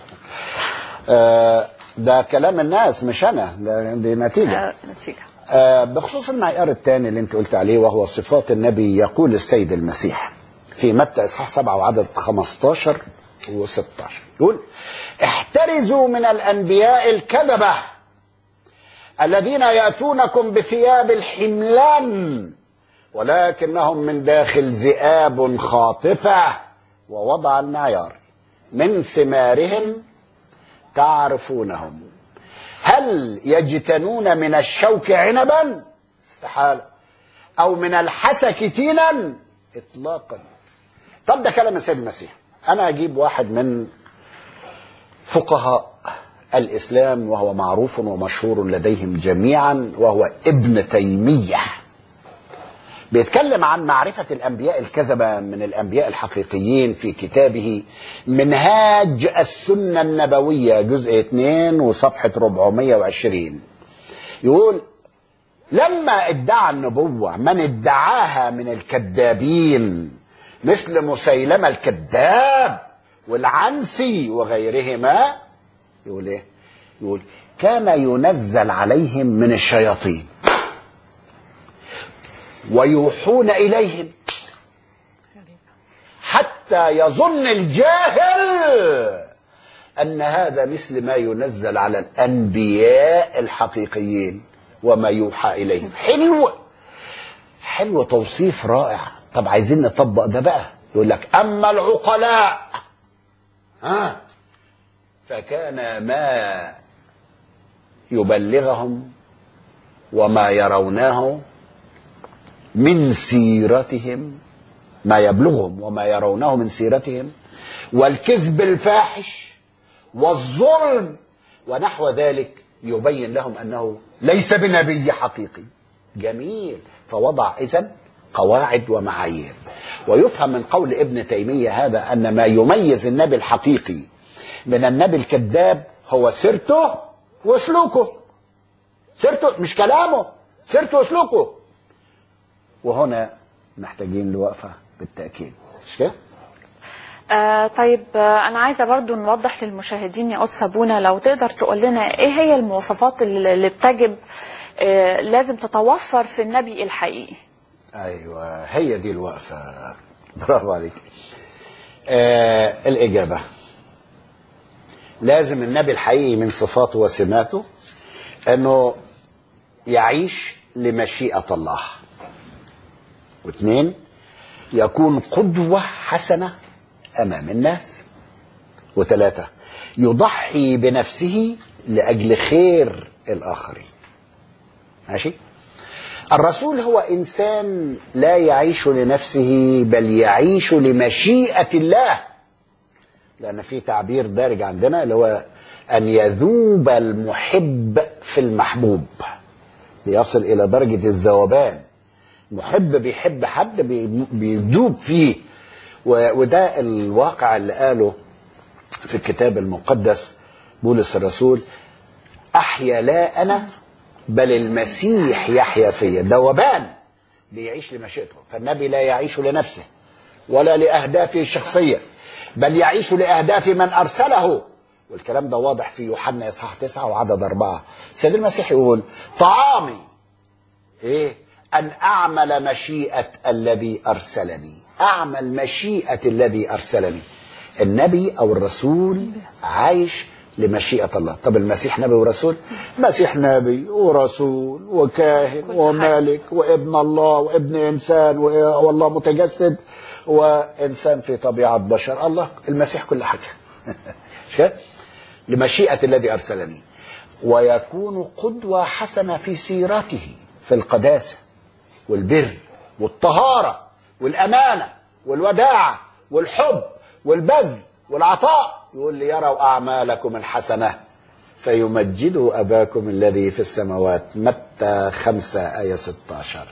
آه، ده كلام الناس مش انا ده دي نتيجه آه، نتيجة آه، بخصوص المعيار الثاني اللي انت قلت عليه وهو صفات النبي يقول السيد المسيح في متى اصحاح 7 وعدد 15 و16 يقول احترزوا من الانبياء الكذبه الذين ياتونكم بثياب الحملان ولكنهم من داخل ذئاب خاطفه ووضع المعيار من ثمارهم تعرفونهم هل يجتنون من الشوك عنبا استحالة أو من الحسك تينا إطلاقا طب ده كلام السيد المسيح أنا أجيب واحد من فقهاء الإسلام وهو معروف ومشهور لديهم جميعا وهو ابن تيمية بيتكلم عن معرفة الأنبياء الكذبة من الأنبياء الحقيقيين في كتابه منهاج السنة النبوية جزء 2 وصفحة 420 يقول لما ادعى النبوة من ادعاها من الكذابين مثل مسيلمة الكذاب والعنسي وغيرهما يقول ايه يقول كان ينزل عليهم من الشياطين ويوحون إليهم حتى يظن الجاهل أن هذا مثل ما ينزل على الأنبياء الحقيقيين وما يوحى إليهم حلو حلو توصيف رائع طب عايزين نطبق ده بقى يقول لك أما العقلاء ها فكان ما يبلغهم وما يرونه من سيرتهم ما يبلغهم وما يرونه من سيرتهم والكذب الفاحش والظلم ونحو ذلك يبين لهم انه ليس بنبي حقيقي جميل فوضع اذن قواعد ومعايير ويفهم من قول ابن تيميه هذا ان ما يميز النبي الحقيقي من النبي الكذاب هو سيرته وسلوكه سيرته مش كلامه سيرته وسلوكه وهنا محتاجين لوقفه بالتاكيد مش كده؟ آه طيب آه انا عايزه برضو نوضح للمشاهدين يا قدس ابونا لو تقدر تقول لنا ايه هي المواصفات اللي اللي بتجب آه لازم تتوفر في النبي الحقيقي ايوه هي دي الوقفه برافو عليك آه الاجابه لازم النبي الحقيقي من صفاته وسماته انه يعيش لمشيئه الله واثنين يكون قدوه حسنه امام الناس وثلاثه يضحي بنفسه لاجل خير الاخرين ماشي الرسول هو انسان لا يعيش لنفسه بل يعيش لمشيئه الله لان في تعبير دارج عندنا اللي هو ان يذوب المحب في المحبوب ليصل الى درجه الذوبان محب بيحب حد بي- بيذوب فيه و- وده الواقع اللي قاله في الكتاب المقدس بولس الرسول احيا لا انا بل المسيح يحيا فيا ذوبان بيعيش لمشيئته فالنبي لا يعيش لنفسه ولا لاهدافه الشخصيه بل يعيش لاهداف من ارسله والكلام ده واضح في يوحنا اصحاح تسعة وعدد أربعة السيد المسيح يقول طعامي ايه ان اعمل مشيئه الذي ارسلني اعمل مشيئه الذي ارسلني النبي او الرسول عايش لمشيئه الله طب المسيح نبي ورسول المسيح نبي ورسول وكاهن كل وملك وابن الله وابن انسان و- والله متجسد وانسان في طبيعه بشر الله المسيح كل حاجه مش كده؟ لمشيئه الذي ارسلني ويكون قدوه حسنه في سيرته في القداسه والبر والطهاره والامانه والوداعه والحب والبذل والعطاء يقول ليروا اعمالكم الحسنه فيمجدوا اباكم الذي في السماوات متى خمسة آية 16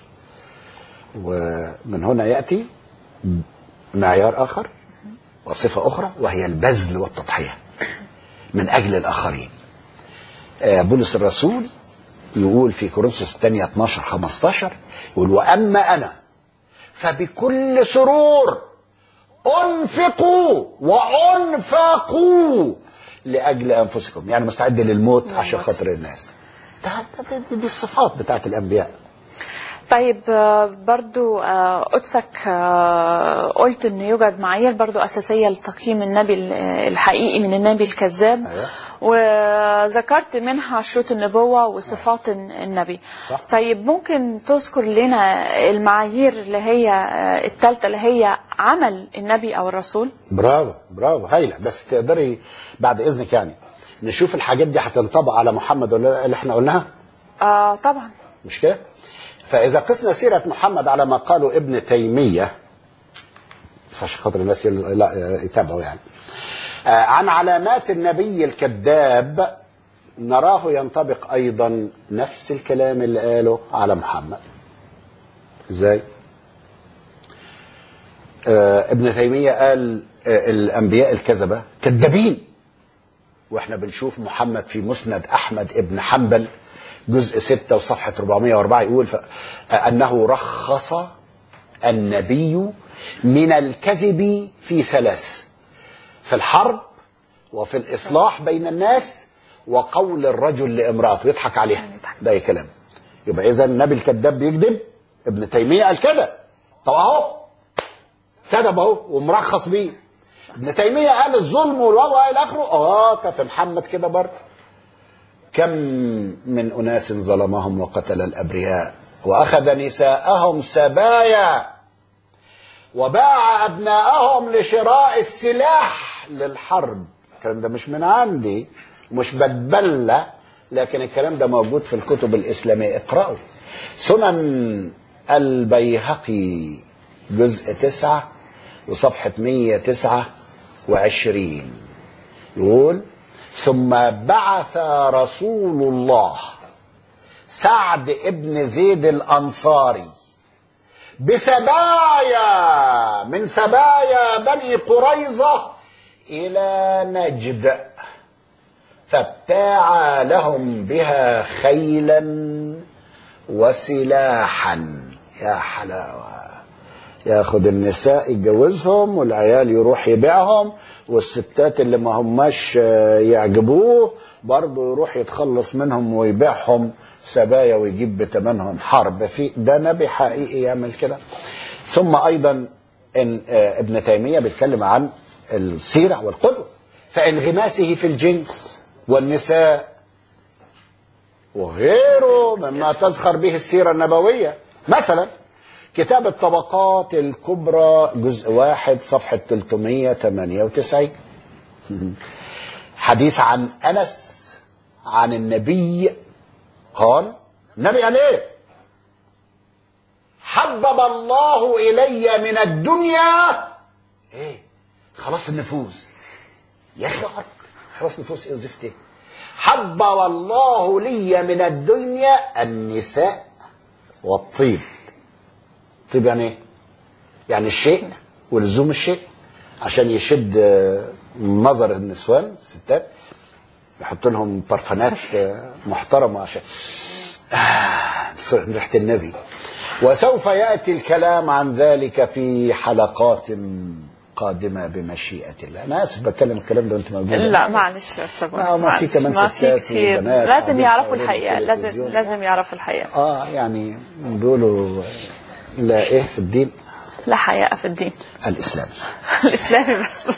ومن هنا يأتي معيار آخر وصفة أخرى وهي البذل والتضحية من أجل الآخرين آه، بولس الرسول يقول في كورنثوس الثانية 12 15 يقول وأما أنا فبكل سرور أنفقوا وأنفقوا لأجل أنفسكم يعني مستعد للموت عشان خاطر الناس ده ده- دي, دي الصفات بتاعت الأنبياء طيب آه، برضو آه، قدسك آه، قلت ان يوجد معايير برضو اساسيه لتقييم النبي ال- الحقيقي من النبي الكذاب أيوة. وذكرت منها شروط النبوه وصفات النبي صح. طيب ممكن تذكر لنا المعايير اللي هي آه، الثالثه اللي هي عمل النبي او الرسول برافو برافو هايلة بس تقدري بعد إذنك يعني نشوف الحاجات دي هتنطبق على محمد ولا لا اللي احنا قلناها آه طبعا مش كده؟ فإذا قسنا سيرة محمد على ما قاله ابن تيمية بس عشان خاطر الناس يل- لا يتابعوا يعني آه، عن علامات النبي الكذاب نراه ينطبق أيضا نفس الكلام اللي قاله على محمد ازاي؟ آه، ابن تيمية قال آه، الأنبياء الكذبة كذابين واحنا بنشوف محمد في مسند أحمد ابن حنبل جزء 6 وصفحة 404 يقول ف... أنه رخص النبي من الكذب في ثلاث في الحرب وفي الإصلاح بين الناس وقول الرجل لامرأته يضحك عليها ده أي كلام يبقى إذا النبي الكذاب بيكذب ابن تيمية قال كده طب أهو كذب أهو ومرخص بيه ابن تيمية قال الظلم والوضع إلى آخره اه طب في محمد كده برضه كم من أناس ظلمهم وقتل الأبرياء وأخذ نساءهم سبايا وباع أبناءهم لشراء السلاح للحرب الكلام ده مش من عندي مش بتبلى لكن الكلام ده موجود في الكتب الإسلامية اقرأوا سنن البيهقي جزء تسعة وصفحة 129 يقول ثم بعث رسول الله سعد ابن زيد الأنصاري بسبايا من سبايا بني قريظة إلى نجد فابتاع لهم بها خيلا وسلاحا يا حلاوة ياخد النساء يتجوزهم والعيال يروح يبيعهم والستات اللي ما هماش يعجبوه برضه يروح يتخلص منهم ويبيعهم سبايا ويجيب بتمنهم حرب في ده نبي حقيقي يعمل كده ثم ايضا ان ابن تيميه بيتكلم عن السيره والقدوه فانغماسه في الجنس والنساء وغيره مما تزخر به السيره النبويه مثلا كتاب الطبقات الكبرى جزء واحد صفحة 398 حديث عن أنس عن النبي قال النبي قال ايه حبب الله إلي من الدنيا إيه خلاص النفوس يا أخي اقعد. خلاص نفوس إيه وزفت إيه حبب الله لي من الدنيا النساء والطيب طيب يعني ايه يعني الشيء ولزوم الشيء عشان يشد آه، نظر النسوان الستات يحط لهم برفانات آه، محترمه عشان آه تصير ريحه النبي وسوف ياتي الكلام عن ذلك في حلقات قادمه بمشيئه الله انا اسف بتكلم الكلام ده وانت موجوده لا معلش يا أستاذ لا، ما في معلش. كمان ما في ستات كتير وبنات لازم قاعدين يعرفوا حوالين الحقيقة لازم التلفزيون. لازم يعرفوا الحقيقة اه يعني بيقولوا لا ايه في الدين لا حياء في الدين الاسلام الإسلامي بس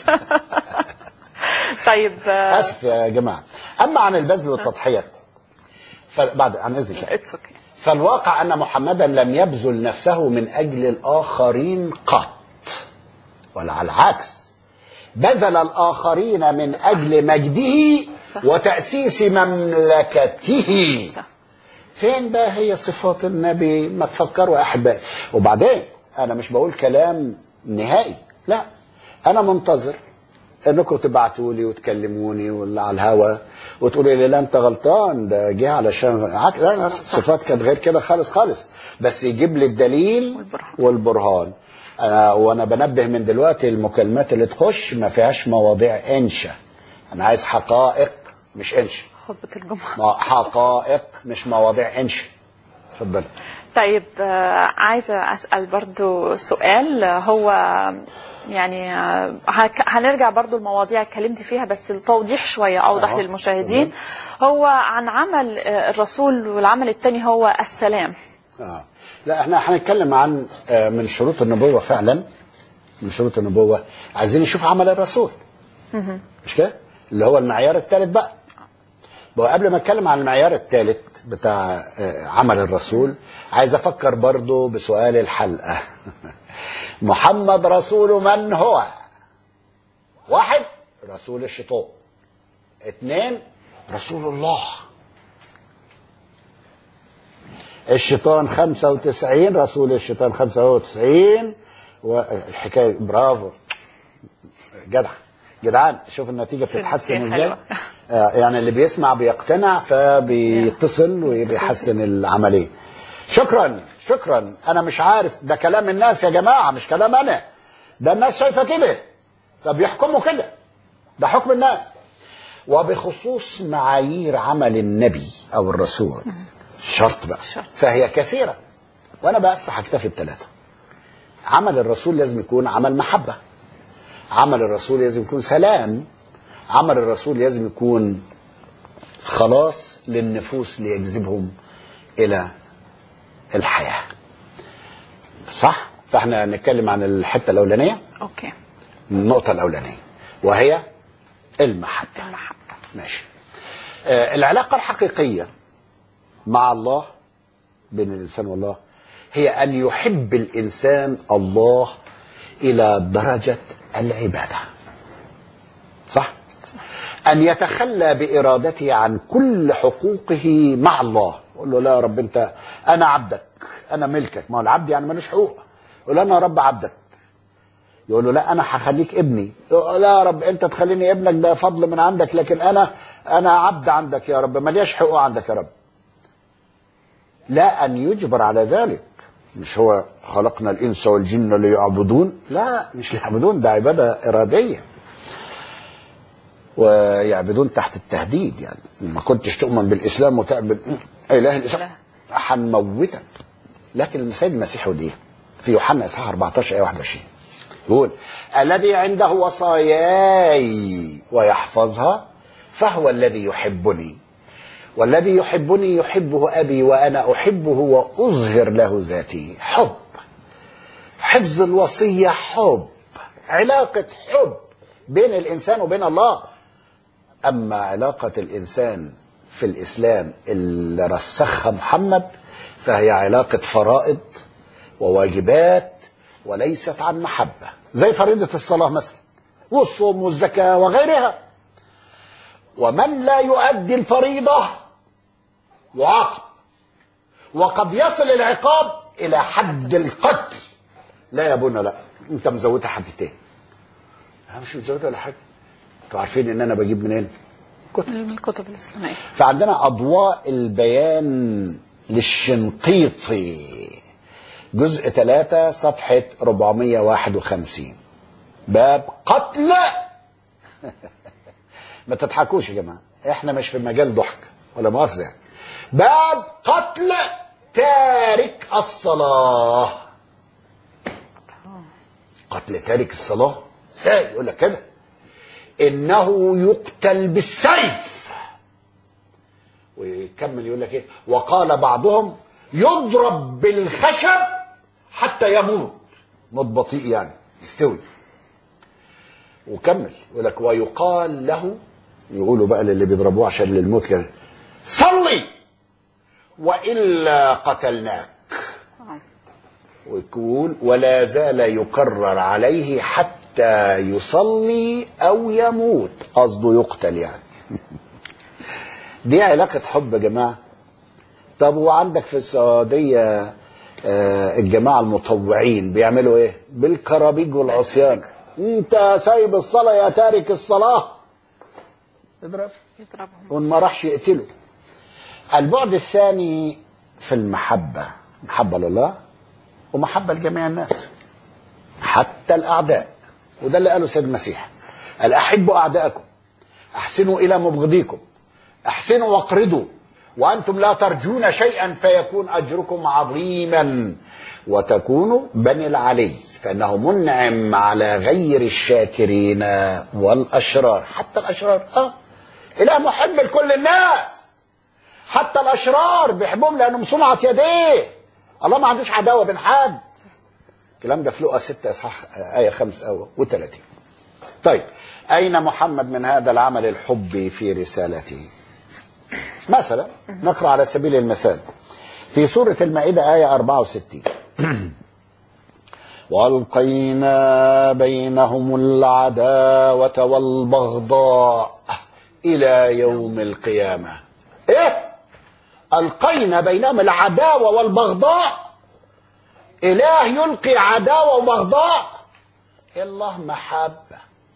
طيب آه، اسف يا جماعه اما عن البذل والتضحيه فبعد عن اذنك يعني. it's okay. فالواقع ان محمدا لم يبذل نفسه من اجل الاخرين قط ولا على العكس بذل الاخرين من اجل مجده صح. وتاسيس مملكته صح. فين بقى هي صفات النبي ما تفكروا يا احبائي وبعدين انا مش بقول كلام نهائي لا انا منتظر انكم تبعتوا لي وتكلموني ولا على الهوا وتقولوا لي لا انت غلطان ده جه علشان عك- لا لا الصفات كانت غير كده خالص خالص بس يجيب لي الدليل والبرهان. والبرهان أنا وانا بنبه من دلوقتي المكالمات اللي تخش ما فيهاش مواضيع انشا انا عايز حقائق مش انشا خطبة الجمعة ما- حقائق مش مواضيع انشا اتفضل طيب آه، عايزة أسأل برضو سؤال آه، هو يعني آه، هك- هنرجع برضو المواضيع اتكلمت فيها بس التوضيح شوية أوضح آه، للمشاهدين هو عن عمل آه، الرسول والعمل الثاني هو السلام آه. لا احنا هنتكلم عن آه، من شروط النبوة فعلا من شروط النبوة عايزين نشوف عمل الرسول مش كده اللي هو المعيار الثالث بقى بقى قبل ما اتكلم عن المعيار الثالث بتاع آه، عمل الرسول عايز افكر برضو بسؤال الحلقة محمد رسول من هو واحد رسول الشيطان اثنين رسول الله الشيطان 95 رسول الشيطان 95 والحكايه برافو جدع جدعان شوف النتيجه بتتحسن حلوة. ازاي آه، يعني اللي بيسمع بيقتنع فبيتصل وبيحسن العمليه شكرا شكرا انا مش عارف ده كلام الناس يا جماعه مش كلام انا ده الناس شايفه كده فبيحكموا كده ده حكم الناس وبخصوص معايير عمل النبي او الرسول شرط بقى شرط. فهي كثيره وانا بس هكتفي بثلاثه عمل الرسول لازم يكون عمل محبه عمل الرسول لازم يكون سلام عمل الرسول لازم يكون خلاص للنفوس ليجذبهم الى الحياه صح فاحنا نتكلم عن الحته الاولانيه أوكي النقطه الاولانيه وهي المحبه المحبة ماشي آه العلاقة الحقيقية مع الله بين الإنسان والله هي أن يحب الإنسان الله إلى درجة العبادة صح؟ أن يتخلى بإرادته عن كل حقوقه مع الله يقول له لا يا رب أنت أنا عبدك أنا ملكك ما هو العبد يعني ملوش حقوق يقول له أنا يا رب عبدك يقول له لا انا هخليك ابني يقول لا يا رب انت تخليني ابنك ده فضل من عندك لكن انا انا عبد عندك يا رب ملياش حقوق عندك يا رب لا ان يجبر على ذلك مش هو خلقنا الانس والجن ليعبدون لا مش ليعبدون ده عباده اراديه ويعبدون تحت التهديد يعني ما كنتش تؤمن بالاسلام وتعبد اله الاسلام هنموتك لكن السيد المسيح يقول ايه في يوحنا اصحاح 14 ايه 21 يقول الذي عنده وصاياي ويحفظها فهو الذي يحبني والذي يحبني يحبه ابي وانا احبه واظهر له ذاتي حب حفظ الوصيه حب علاقه حب بين الانسان وبين الله اما علاقه الانسان في الاسلام اللي رسخها محمد فهي علاقه فرائض وواجبات وليست عن محبة زي فريضة الصلاة مثلا والصوم والزكاة وغيرها ومن لا يؤدي الفريضة يعاقب وقد يصل العقاب الى حد القتل لا يا ابونا لا انت مزودها حدتين انا مش مزودها ولا حاجه انتوا عارفين ان انا بجيب منين كتب من الكتب الإسلامية فعندنا أضواء البيان للشنقيطي جزء 3 صفحة 451 باب قتل ما تضحكوش يا جماعة احنا مش في مجال ضحك ولا مؤاخذة يعني باب قتل تارك الصلاة قتل تارك الصلاة ازاي يقول لك كده انه يقتل بالسيف ويكمل يقول لك ايه وقال بعضهم يضرب بالخشب حتى يموت موت بطيء يعني يستوي وكمل يقول لك ويقال له يقولوا بقى للي بيضربوه عشان للموت كده صلي والا قتلناك ويقول ولا زال يكرر عليه حتى يصلي او يموت قصده يقتل يعني دي علاقة حب يا جماعة طب وعندك في السعودية آه، الجماعة المطوعين بيعملوا ايه بالكرابيج والعصيان انت سايب الصلاة يا تارك الصلاة اضرب يضربهم وان ما راحش يقتله البعد الثاني في المحبة محبة لله ومحبة لجميع الناس حتى الأعداء وده اللي قاله سيد المسيح قال أحبوا أعداءكم أحسنوا إلى مبغضيكم أحسنوا واقرضوا وأنتم لا ترجون شيئا فيكون أجركم عظيما وتكونوا بني العلي فإنه منعم على غير الشاكرين والأشرار حتى الأشرار آه إله محب لكل الناس حتى الاشرار بيحبهم لانهم صنعة يديه الله ما عندوش عداوه بين حد الكلام ده في لقا 6 اصحاح ايه 5 او و30 طيب اين محمد من هذا العمل الحبي في رسالته مثلا نقرا على سبيل المثال في سوره المائده ايه 64 والقينا بينهم العداوه والبغضاء الى يوم القيامه ايه القينا بينهم العداوه والبغضاء اله يلقي عداوه وبغضاء الله محبه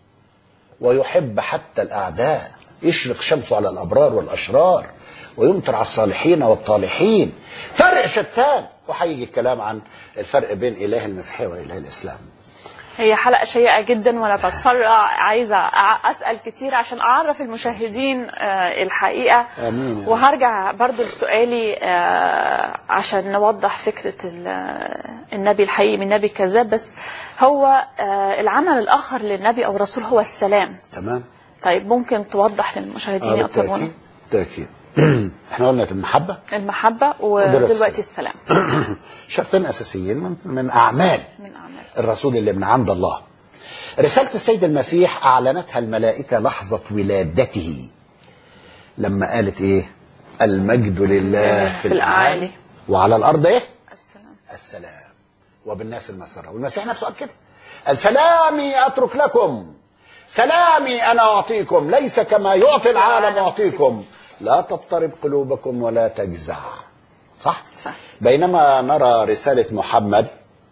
ويحب حتى الاعداء يشرق شمسه على الابرار والاشرار ويمطر على الصالحين والطالحين فرق شتان وهيجي الكلام عن الفرق بين اله المسيحيه واله الاسلام هي حلقة شيقة جدا وأنا بتسرع عايزة أع- أسأل كتير عشان أعرف المشاهدين آه، الحقيقة آمين يا رب. وهرجع برضو لسؤالي آه، عشان نوضح فكرة ال- النبي الحقيقي من نبي كذاب بس هو آه، العمل الآخر للنبي أو الرسول هو السلام تمام طيب ممكن توضح للمشاهدين يا أستاذ منى بالتاكيد احنا قلنا المحبه المحبة ودرس. ودلوقتي السلام شرطين اساسيين من, من اعمال من أعمال الرسول اللي من عند الله رسالة السيد المسيح أعلنتها الملائكة لحظة ولادته لما قالت إيه المجد لله في في الأعالي الأعالي. وعلى الأرض إيه السلام السلام وبالناس المسرة والمسيح نفسه قال كده قال سلامي أترك لكم سلامي أنا أعطيكم ليس كما يعطي العالم أعطيكم لا تضطرب قلوبكم ولا تجزع صح صح بينما نرى رسالة محمد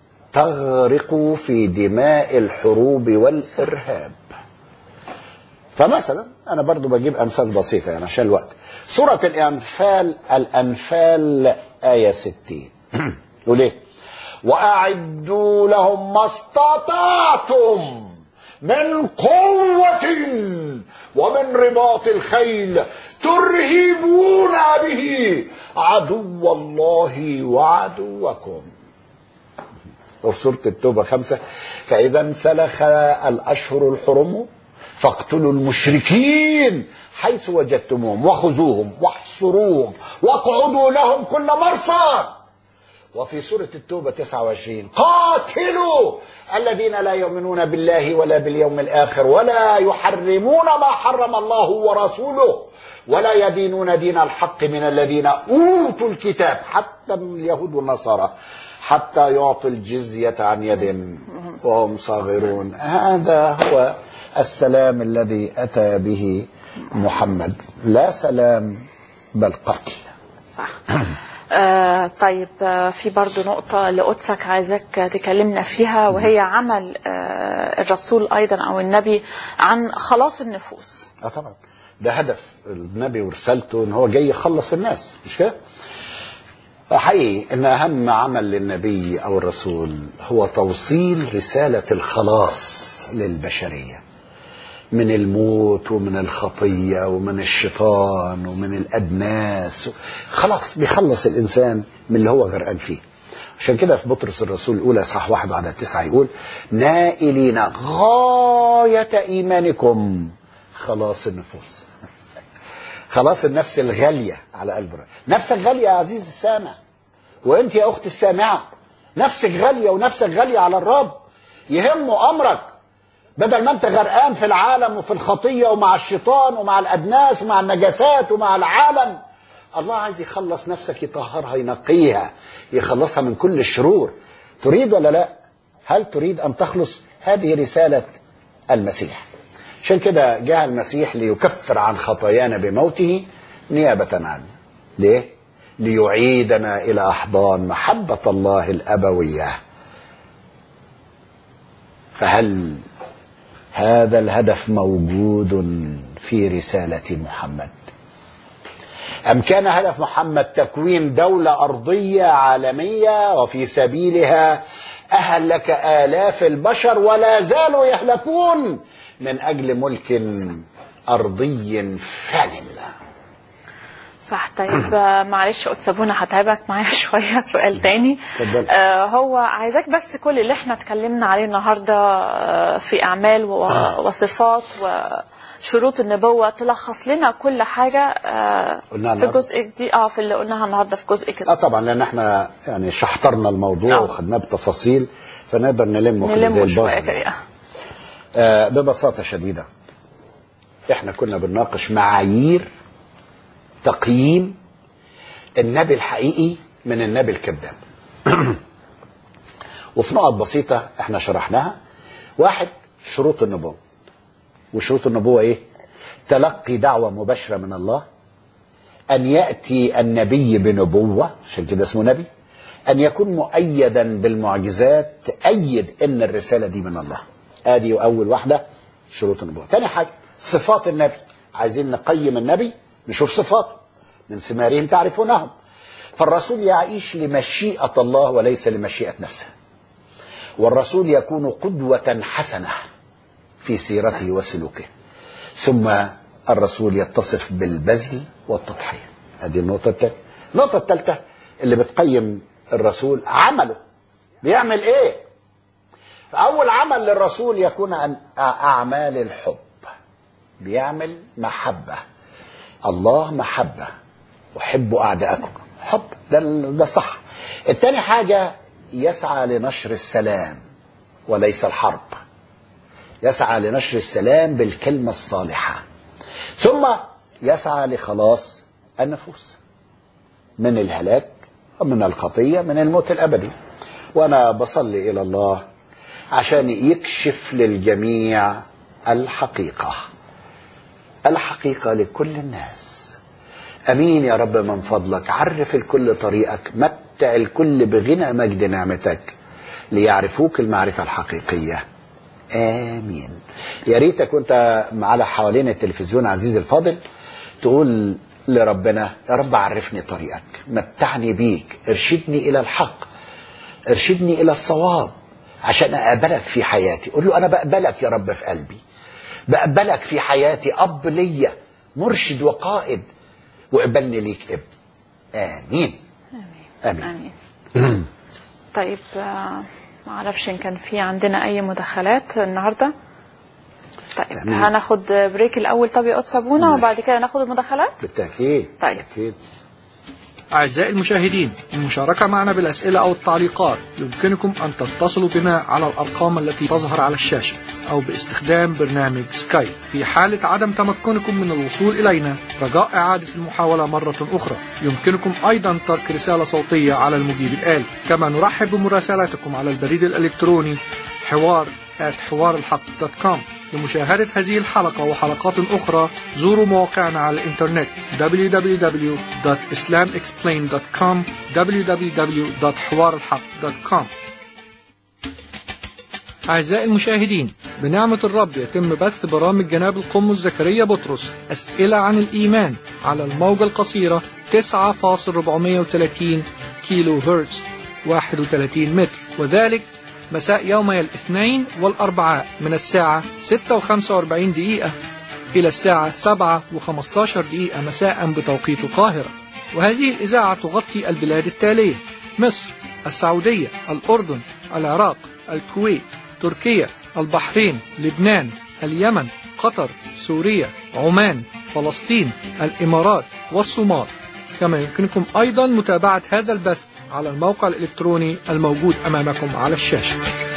تغرق في دماء الحروب والإرهاب فمثلا أنا برضو بجيب أمثال بسيطة يعني عشان الوقت سورة الأنفال الأنفال آية 60 يقول إيه وأعدوا لهم ما استطعتم من قوة ومن رباط الخيل ترهبون به عدو الله وعدوكم وفي سورة التوبة خمسة فإذا انسلخ الأشهر الحرم فاقتلوا المشركين حيث وجدتموهم وخذوهم واحصروهم واقعدوا لهم كل مرصاد وفي سورة التوبة 29 قاتلوا الذين لا يؤمنون بالله ولا باليوم الآخر ولا يحرمون ما حرم الله ورسوله ولا يدينون دين الحق من الذين أوتوا الكتاب حتى اليهود والنصارى حتى يعطوا الجزية عن يد وهم صاغرون هذا هو السلام الذي أتى به محمد لا سلام بل قتل صح آه طيب آه في برضو نقطة لقدسك عايزك تكلمنا فيها وهي عمل آه الرسول أيضا أو النبي عن خلاص النفوس اه طبعا ده هدف النبي ورسالته ان هو جاي يخلص الناس مش كده؟ حقيقي ان اهم عمل للنبي او الرسول هو توصيل رساله الخلاص للبشريه من الموت ومن الخطيه ومن الشيطان ومن الادناس خلاص بيخلص الانسان من اللي هو غرقان فيه عشان كده في بطرس الرسول الاولى اصحاح واحد عدد تسعه يقول نائلين غايه ايمانكم خلاص النفوس خلاص النفس الغالية على قلب الرب نفسك غالية يا عزيز السامع وانت يا اخت السامعة نفسك غالية ونفسك غالية على الرب يهمه امرك بدل ما انت غرقان في العالم وفي الخطية ومع الشيطان ومع الادناس ومع النجاسات ومع العالم الله عايز يخلص نفسك يطهرها ينقيها يخلصها من كل الشرور تريد ولا لا هل تريد ان تخلص هذه رسالة المسيح عشان كده جاء المسيح ليكفر عن خطايانا بموته نيابة عنه ليه؟ ليعيدنا إلى أحضان محبة الله الأبوية فهل هذا الهدف موجود في رسالة محمد أم كان هدف محمد تكوين دولة أرضية عالمية وفي سبيلها أهلك آلاف البشر ولا زالوا يهلكون من أجل ملك أرضي فان صح طيب آه، معلش قلت سابونا هتعبك معايا شوية سؤال تاني اتفضل. آه هو عايزاك بس كل اللي احنا اتكلمنا عليه النهاردة آه في أعمال و- آه. وصفات وشروط النبوة تلخص لنا كل حاجة آه قلناها في النهاردة. جزء دي اه في اللي قلناها النهاردة في جزء اه كده طبعا لان احنا يعني شحطرنا الموضوع آه. وخدناه بتفاصيل فنقدر نلمه كده نلمه زي شوية البازل. كده آه ببساطة شديدة احنا كنا بنناقش معايير تقييم النبي الحقيقي من النبي الكذاب وفي نقط بسيطة احنا شرحناها واحد شروط النبوة وشروط النبوة ايه تلقي دعوة مباشرة من الله أن يأتي النبي بنبوة عشان كده اسمه نبي أن يكون مؤيدا بالمعجزات تأيد أن الرسالة دي من الله آدي أول واحدة شروط النبوة تاني حاجة صفات النبي عايزين نقيم النبي نشوف صفاته من ثمارهم تعرفونهم فالرسول يعيش لمشيئة الله وليس لمشيئة نفسه والرسول يكون قدوة حسنة في سيرته وسلوكه ثم الرسول يتصف بالبذل والتضحية هذه النقطة الثانية النقطة الثالثة اللي بتقيم الرسول عمله بيعمل ايه أول عمل للرسول يكون أن أعمال الحب بيعمل محبة الله محبة أحب أعداءكم حب ده ده صح التاني حاجة يسعى لنشر السلام وليس الحرب يسعى لنشر السلام بالكلمة الصالحة ثم يسعى لخلاص النفوس من الهلاك ومن الخطية من الموت الأبدي وأنا بصلي إلى الله عشان يكشف للجميع الحقيقة الحقيقة لكل الناس أمين يا رب من فضلك عرف الكل طريقك متع الكل بغنى مجد نعمتك ليعرفوك المعرفة الحقيقية آمين يا ريتك وانت على حوالين التلفزيون عزيزي الفاضل تقول لربنا يا رب عرفني طريقك متعني بيك ارشدني إلى الحق ارشدني إلى الصواب عشان أقبلك في حياتي قول له أنا بقبلك يا رب في قلبي بقبلك في حياتي أب ليا مرشد وقائد وقبلني ليك ابن آمين آمين آمين طيب آه، ما اعرفش ان كان في عندنا اي مداخلات النهارده طيب آمين. هناخد بريك الاول طب يا قدس ابونا ماشي. وبعد كده ناخد المداخلات بالتأكيد طيب. بالتأكيد أعزائي المشاهدين المشاركة معنا بالأسئلة أو التعليقات يمكنكم أن تتصلوا بنا على الأرقام التي تظهر على الشاشة أو باستخدام برنامج سكايب في حالة عدم تمكنكم من الوصول إلينا رجاء إعادة المحاولة مرة أخرى يمكنكم أيضا ترك رسالة صوتية على المجيب الآلي كما نرحب بمراسلاتكم على البريد الإلكتروني حوار at حوار الحق دوت كوم لمشاهدة هذه الحلقة وحلقات أخرى زوروا مواقعنا على الإنترنت www.islamexplained.com www.حوارالحق.com أعزائي المشاهدين بنعمة الرب يتم بث برامج جناب القمص زكريا بطرس أسئلة عن الإيمان على الموجة القصيرة 9.430 كيلو هرتز 31 متر وذلك مساء يومي الاثنين والأربعاء من الساعة 6 و45 دقيقة إلى الساعة 7 و15 دقيقة مساء بتوقيت القاهرة وهذه الإذاعة تغطي البلاد التالية مصر السعودية الأردن العراق الكويت تركيا البحرين لبنان اليمن قطر سوريا عمان فلسطين الإمارات والصومال كما يمكنكم أيضا متابعة هذا البث على الموقع الإلكتروني الموجود أمامكم على الشاشة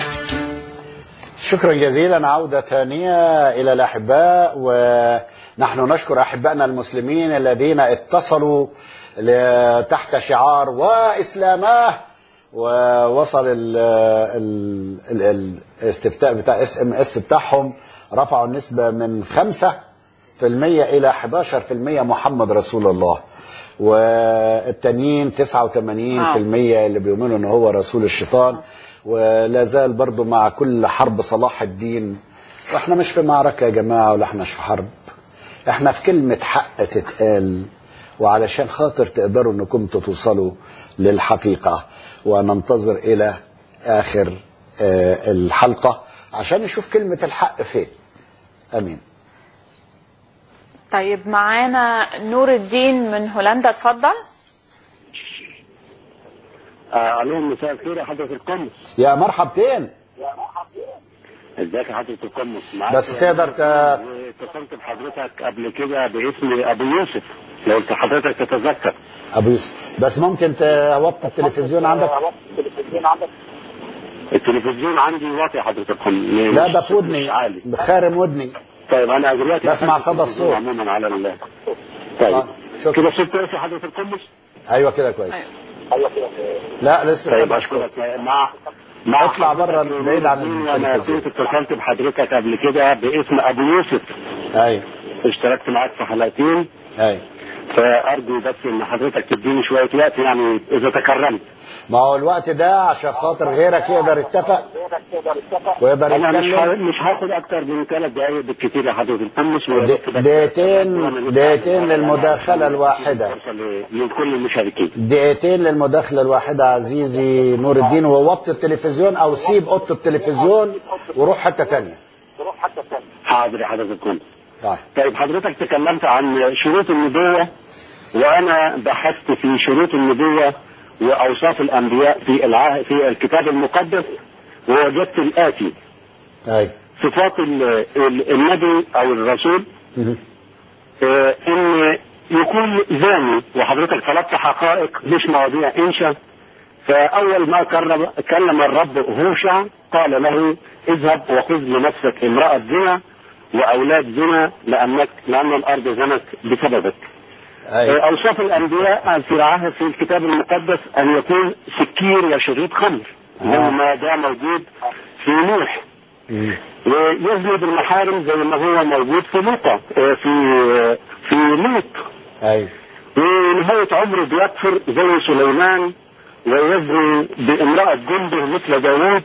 شكرا جزيلا عودة ثانية إلى الأحباء ونحن نشكر أحبائنا المسلمين الذين اتصلوا ل- تحت شعار وإسلاماه ووصل ال- ال- ال- الاستفتاء بتاع اس ام اس بتاعهم رفعوا النسبة من 5% إلى 11% محمد رسول الله والتانيين 89% اللي بيؤمنوا ان هو رسول الشيطان ولا زال برضه مع كل حرب صلاح الدين واحنا مش في معركة يا جماعة ولا احنا مش في حرب احنا في كلمة حق تتقال وعلشان خاطر تقدروا انكم توصلوا للحقيقة وننتظر الى اخر آه، الحلقة عشان نشوف كلمة الحق فين امين طيب معانا نور الدين من هولندا اتفضل آه، الو مساء الخير يا حضرة القمص يا مرحبتين ازيك يا حضرة القمص معاك بس تقدر ت- اتصلت بحضرتك قبل كده باسم ابو يوسف لو انت حضرتك تتذكر ابو يوسف بس ممكن توطي التلفزيون عندك التلفزيون عندي واطي يا حضرة القمص لا مش- ده في ودني مش عالي بخارم ودني طيب انا دلوقتي بسمع قفلت صدى التلفزيون الصوت. عموما على ال طيب آه، شكرا. كده الصوت كويس يا حضرة القمص ايوه كده كويس لا لسه طيب سامع الصوت اشكرك مع مع اطلع بره حضرتك بعيد عن وانا التلفزيون. كنت اتصلت بحضرتك قبل كده باسم ابو يوسف ايوه اشتركت معاك في حلقتين ايوه فارجو بس ان حضرتك تديني شويه وقت يعني اذا تكرمت ما هو الوقت ده عشان خاطر غيرك يقدر يتفق ويقدر انا مش ه- يتكلم مش هاخد اكتر من ثلاث دقائق بالكثير يا حضرة القمص د- دقيقتين دقيقتين للمداخلة الواحدة فرصة ل- لكل المشاركين دقيقتين للمداخلة الواحدة عزيزي نور الدين ووطي التلفزيون او سيب اوضه التلفزيون وروح حتة تانية حاضر يا حضرة القمص طيب طيب حضرتك تكلمت عن شروط النبوة وأنا بحثت في شروط النبوة وأوصاف الأنبياء في العه... في الكتاب المقدس ووجدت الآتي ايوه صفات ال... ال- النبي أو الرسول مهم. آه، إن يكون زاني وحضرتك طلبت حقائق مش مواضيع إنشا فأول ما كرم- كلم الرب هوشع قال له اذهب وخذ لنفسك امرأة زنا وأولاد زنا لأنك لأن الأرض زنت بسببك ايوه أوصاف الأنبياء في العهد في الكتاب المقدس أن يكون سكير وشريط خمر زي ما ده موجود في نوح مم. ويزني بالمحارم زي ما هو موجود في لوطا آه، في في لوط ايوه ونهاية عمره بيكفر زي سليمان ويزني بامرأة جنده مثل داوود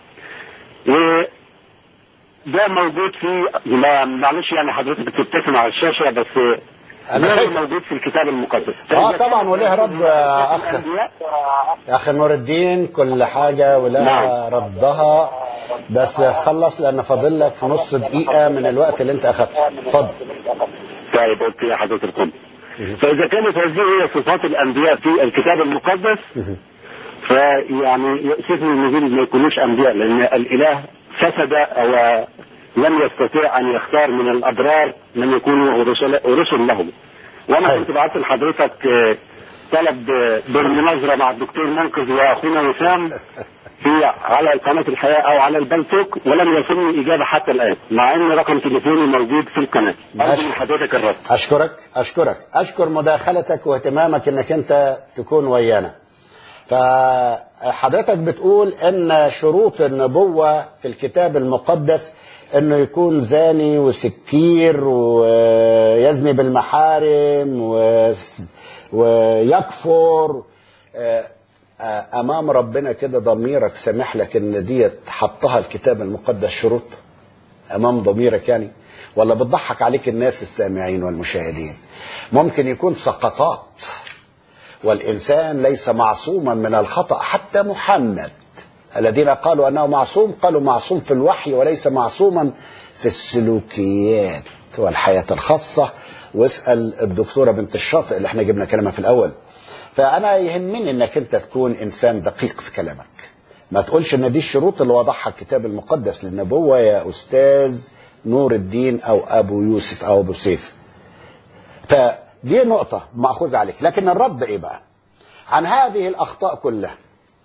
وده موجود في لا معلش يعني حضرتك بتبتسم على الشاشة بس انا ده شايف موجود في الكتاب المقدس اه طبعا وليه رد يا اخ يا اخي نور الدين كل حاجة ولها ردها بس خلص لان فاضل لك نص دقيقة من الوقت اللي انت اخدته اتفضل طيب اوكي يا حضرة القمة فإذا كانت هذه هي صفات الأنبياء في الكتاب المقدس مهم. فيعني يؤسفني ان دول ما يكونوش انبياء لان الاله فسد او لم يستطيع ان يختار من الابرار من يكونوا رسل, رسل له وانا حلو. كنت بعت لحضرتك آه، طلب آه، بالمناظره مع الدكتور منقذ واخونا وسام في على قناه الحياه او على البلتوك ولم يصلني اجابه حتى الان مع ان رقم تليفوني موجود في القناه ماشي. ارجو من حضرتك الرد اشكرك اشكرك اشكر مداخلتك واهتمامك انك انت تكون ويانا فحضرتك بتقول ان شروط النبوة في الكتاب المقدس انه يكون زاني وسكير ويزني بالمحارم و- ويكفر آه، آه، امام ربنا كده ضميرك سامح لك ان دي حطها الكتاب المقدس شروط امام ضميرك يعني ولا بتضحك عليك الناس السامعين والمشاهدين ممكن يكون سقطات والإنسان ليس معصوما من الخطأ حتى محمد الذين قالوا أنه معصوم قالوا معصوم في الوحي وليس معصوما في السلوكيات والحياة الخاصة واسأل الدكتورة بنت الشاطئ اللي احنا جبنا كلامها في الأول فأنا يهمني أنك أنت تكون إنسان دقيق في كلامك ما تقولش ان دي الشروط اللي وضعها الكتاب المقدس للنبوة يا أستاذ نور الدين أو أبو يوسف أو أبو سيف فدي نقطة مأخوذة عليك لكن الرد إيه بقى عن هذه الأخطاء كلها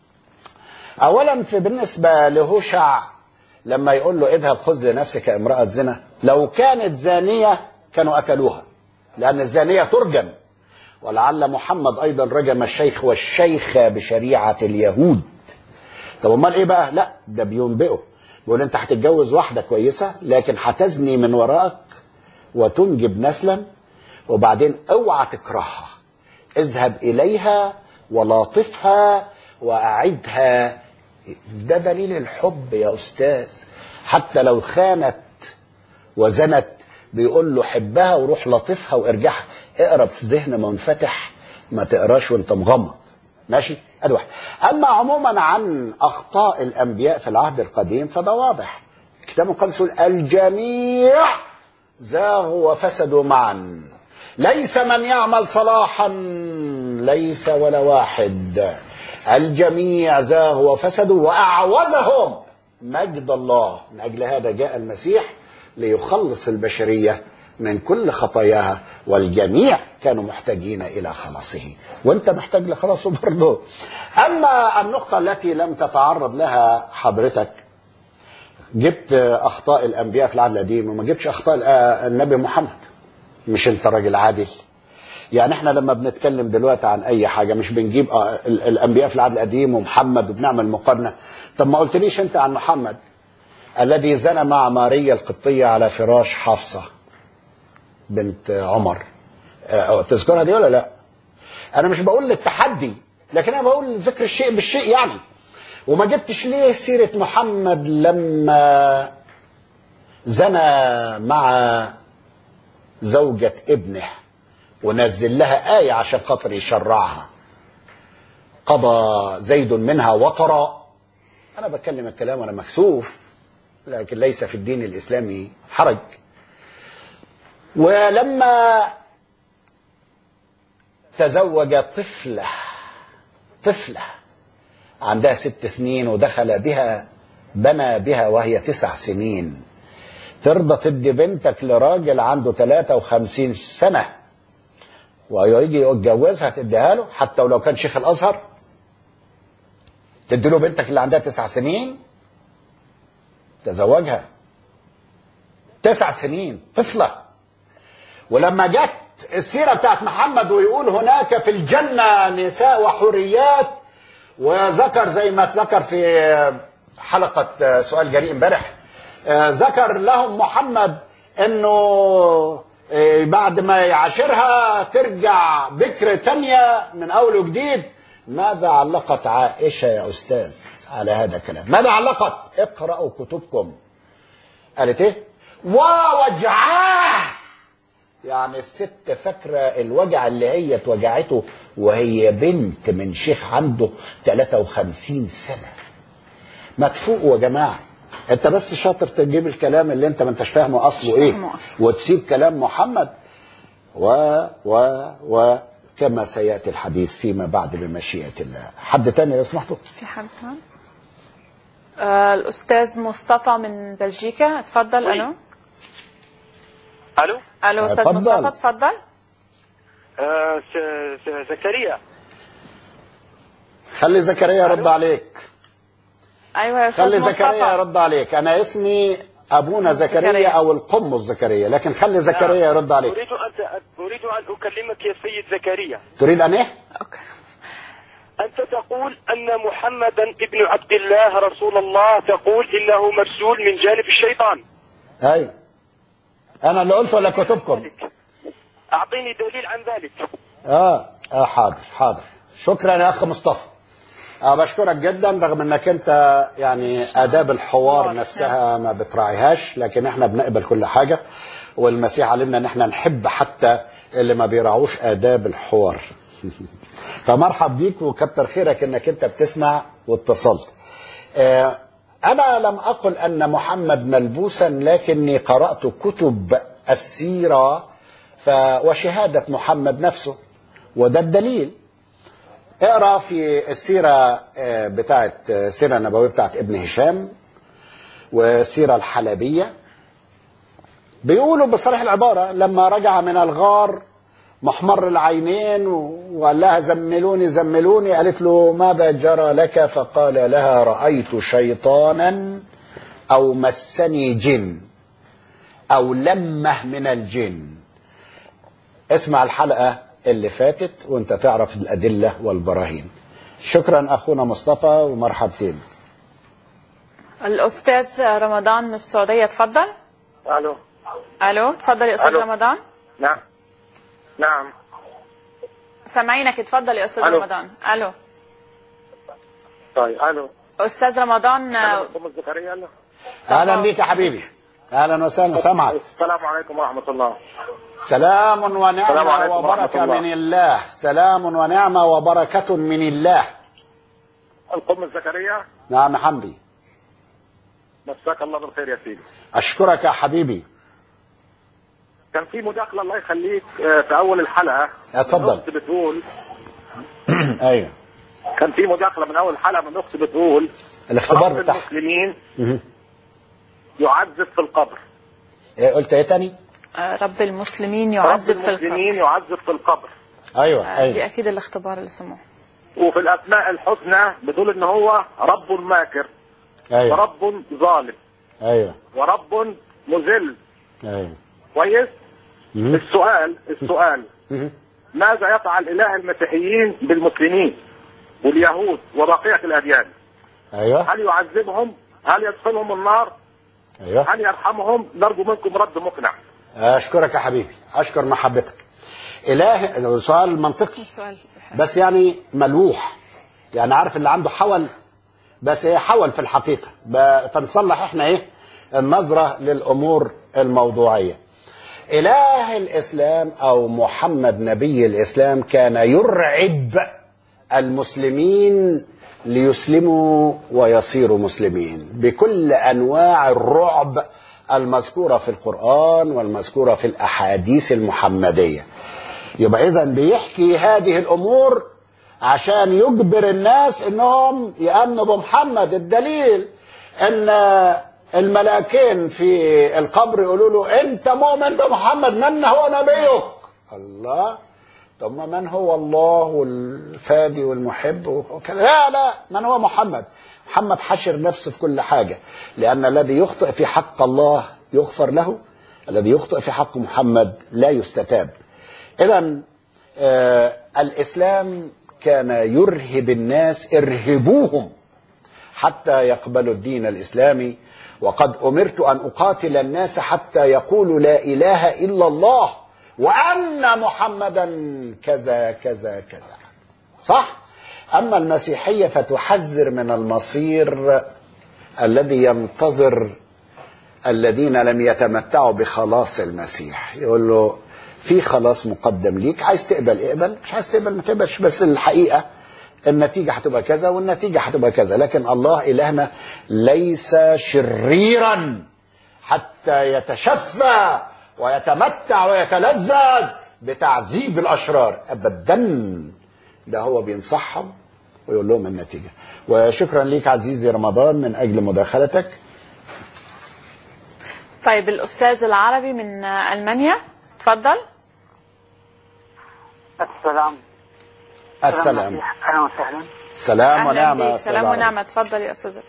أولا في بالنسبة لهوشع لما يقول له اذهب خذ لنفسك امرأة زنا لو كانت زانية كانوا قتلوها لأن الزانية ترجم ولعل محمد أيضا رجم الشيخ والشيخة بشريعة اليهود طب امال ايه بقى لا ده بينبئه بيقول انت هتتجوز واحده كويسه لكن هتزني من وراك وتنجب نسلا وبعدين اوعى تكرهها اذهب اليها ولاطفها واعدها ده دليل الحب يا استاذ حتى لو خانت وزنت بيقول له حبها وروح لطفها وارجعها اقرا في ذهن منفتح ما تقراش وانت مغمض ماشي ادي واحد اما عموما عن اخطاء الانبياء في العهد القديم فده واضح الكتاب المقدس يقول الجميع زاغوا وفسدوا معا ليس من يعمل صلاحا ليس ولا واحد الجميع زاغوا وفسدوا واعوزهم مجد الله من اجل هذا جاء المسيح ليخلص البشريه من كل خطاياها والجميع كانوا محتاجين الى خلاصه وانت محتاج لخلاصه برضه اما النقطه التي لم تتعرض لها حضرتك جبت اخطاء الانبياء في العهد القديم وما جبتش اخطاء النبي محمد مش انت راجل عادل يعني احنا لما بنتكلم دلوقتي عن اي حاجه مش بنجيب الانبياء في العهد القديم ومحمد وبنعمل مقارنه طب ما قلتليش انت عن محمد الذي زنى مع ماريا القبطيه على فراش حفصه بنت عمر أه تذكرها دي ولا لا انا مش بقول للتحدي لكن انا بقول ذكر الشيء بالشيء يعني وما جبتش ليه سيرة محمد لما زنى مع زوجة ابنه ونزل لها آية عشان خاطر يشرعها قضى زيد منها وطرا أنا بتكلم الكلام وأنا مكسوف لكن ليس في الدين الإسلامي حرج ولما تزوج طفلة طفلة عندها ست سنين ودخل بها بنى بها وهي تسع سنين ترضى تدي بنتك لراجل عنده 53 سنة ويجي يتجوزها تديها له حتى ولو كان شيخ الأزهر تدي له بنتك اللي عندها تسع سنين تزوجها تسع سنين طفله ولما جت السيرة بتاعت محمد ويقول هناك في الجنة نساء وحوريات وذكر زي ما ذكر في حلقة سؤال جريء امبارح ذكر لهم محمد انه بعد ما يعاشرها ترجع بكر تانية من اول وجديد ماذا علقت عائشة يا استاذ على هذا الكلام ماذا علقت اقرأوا كتبكم قالت ايه ووجعاه يعني الست فاكرة الوجع اللي هي اتوجعته وهي بنت من شيخ عنده 53 سنة ما تفوقوا يا جماعة انت بس شاطر تجيب الكلام اللي انت ما انتش فاهمه اصله ايه وتسيب كلام محمد و و و كما سياتي الحديث فيما بعد بمشيئه الله حد تاني لو سمحتوا في حد هون آه الاستاذ مصطفى من بلجيكا اتفضل الو الو الو استاذ اتفضل. مصطفى اتفضل آه س- س- زكريا خلي زكريا يرد عليك ايوه يا استاذ خلي زكريا مصطفى يرد عليك انا اسمي ابونا زكريا زكريا. او القمص زكريا لكن خلي زكريا يرد عليك اريد ان اريد ان اكلمك يا سيد زكريا تريد ان ايه اوكي أنت تقول أن محمدا ابن عبد الله رسول الله تقول إنه مرسول من جانب الشيطان ايوه انا اللي قلته ولا كتبكم أعطيني دليل عن ذلك اه اه حاضر حاضر شكرا يا اخ مصطفى أه بشكرك جدا رغم انك انت يعني اداب الحوار نفسها ما بتراعيهاش لكن احنا بنقبل كل حاجه والمسيح علمنا ان احنا نحب حتى اللي ما بيراعوش اداب الحوار فمرحب بيك وكتر خيرك انك انت بتسمع واتصلت آه، انا لم اقل ان محمد ملبوسا لكني قرات كتب السيره ف وشهاده محمد نفسه وده الدليل اقرا في السيره آه، بتاعت آه، السيره النبويه بتاعت ابن هشام والسيره الحلبيه بيقولوا بصريح العباره لما رجع من الغار محمر العينين وقال لها زملوني زملوني قالت له ماذا جرى لك فقال لها رأيت شيطانا أو مسني جن أو لمه من الجن اسمع الحلقة اللي فاتت وانت تعرف الأدلة والبراهين شكرا أخونا مصطفى ومرحبتين الأستاذ رمضان من السعودية تفضل ألو ألو تفضل يا أستاذ ألو. رمضان نعم نعم سامعينك اتفضل يا أستاذ ألو. رمضان ألو طيب ألو أستاذ رمضان آه، أم الزكريا ألو أهلا بيك يا حبيبي أهلا وسهلا سامعك السلام عليكم ورحمة الله سلام السلام ونعمة عليكم ورحمة وبركة الله. من الله سلام ونعمة وبركة من الله القم الزكريا نعم يا حمدي مساك الله بالخير يا سيدي أشكرك يا حبيبي كان في مداخلة الله يخليك آه، في أول الحلقة اتفضل. الأخت بتقول أيوه كان في مداخلة من أول حلقة من أخت بتقول الاختبار رب بتاعها المسلمين مهم. يعذب في القبر إيه قلت ايه تاني؟ آه، رب المسلمين رب يعذب في المسلمين القبر يعذب في القبر ايوه آه، دي ايوه أكيد الاختبار اللي سموه وفي الأسماء الحسنى بتقول إن هو رب ماكر ايوه ورب ظالم ايوه ورب مذل ايوه كويس مهم. السؤال السؤال مهم. ماذا يفعل إله المسيحيين بالمسلمين واليهود وبقية الأديان ايوه هل يعذبهم هل يدخلهم النار ايوه هل يرحمهم نرجو منكم رد مقنع اشكرك يا حبيبي اشكر محبتك اله سؤال منطقي السؤال بس يعني ملوح يعني عارف اللي عنده حول بس ايه حول في الحقيقه ب- فنصلح احنا ايه النظره للامور الموضوعيه اله الاسلام او محمد نبي الاسلام كان يرعب المسلمين ليسلموا ويصيروا مسلمين بكل انواع الرعب المذكوره في القران والمذكوره في الاحاديث المحمديه يبقى اذا بيحكي هذه الامور عشان يجبر الناس انهم يامنوا بمحمد الدليل ان الملاكين في القبر يقولوا له انت مؤمن بمحمد من هو نبيك الله طب ما من هو الله والفادي والمحب وكذا لا لا من هو محمد محمد حشر نفسه في كل حاجه لان الذي يخطئ في حق الله يغفر له الذي يخطئ في حق محمد لا يستتاب اذا آه الاسلام كان يرهب الناس ارهبوهم حتى يقبلوا الدين الاسلامي وقد امرت ان اقاتل الناس حتى يقولوا لا اله الا الله وان محمدا كذا كذا كذا صح اما المسيحيه فتحذر من المصير الذي ينتظر الذين لم يتمتعوا بخلاص المسيح يقول له في خلاص مقدم ليك عايز تقبل اقبل مش عايز تقبل ما تقبلش بس الحقيقه النتيجه هتبقى كذا والنتيجه هتبقى كذا لكن الله الهنا ليس شريرا حتى يتشفى ويتمتع ويتلذذ بتعذيب الاشرار ابدا ده هو بينصحهم ويقول لهم النتيجه وشكرا ليك عزيزي رمضان من اجل مداخلتك طيب الأستاذ العربي من آه، ألمانيا تفضل السلام السلام اهلا وسهلا سلام أهلا ونعمه بك. يا سلام أستاذ ونعمة تفضل يا أستاذ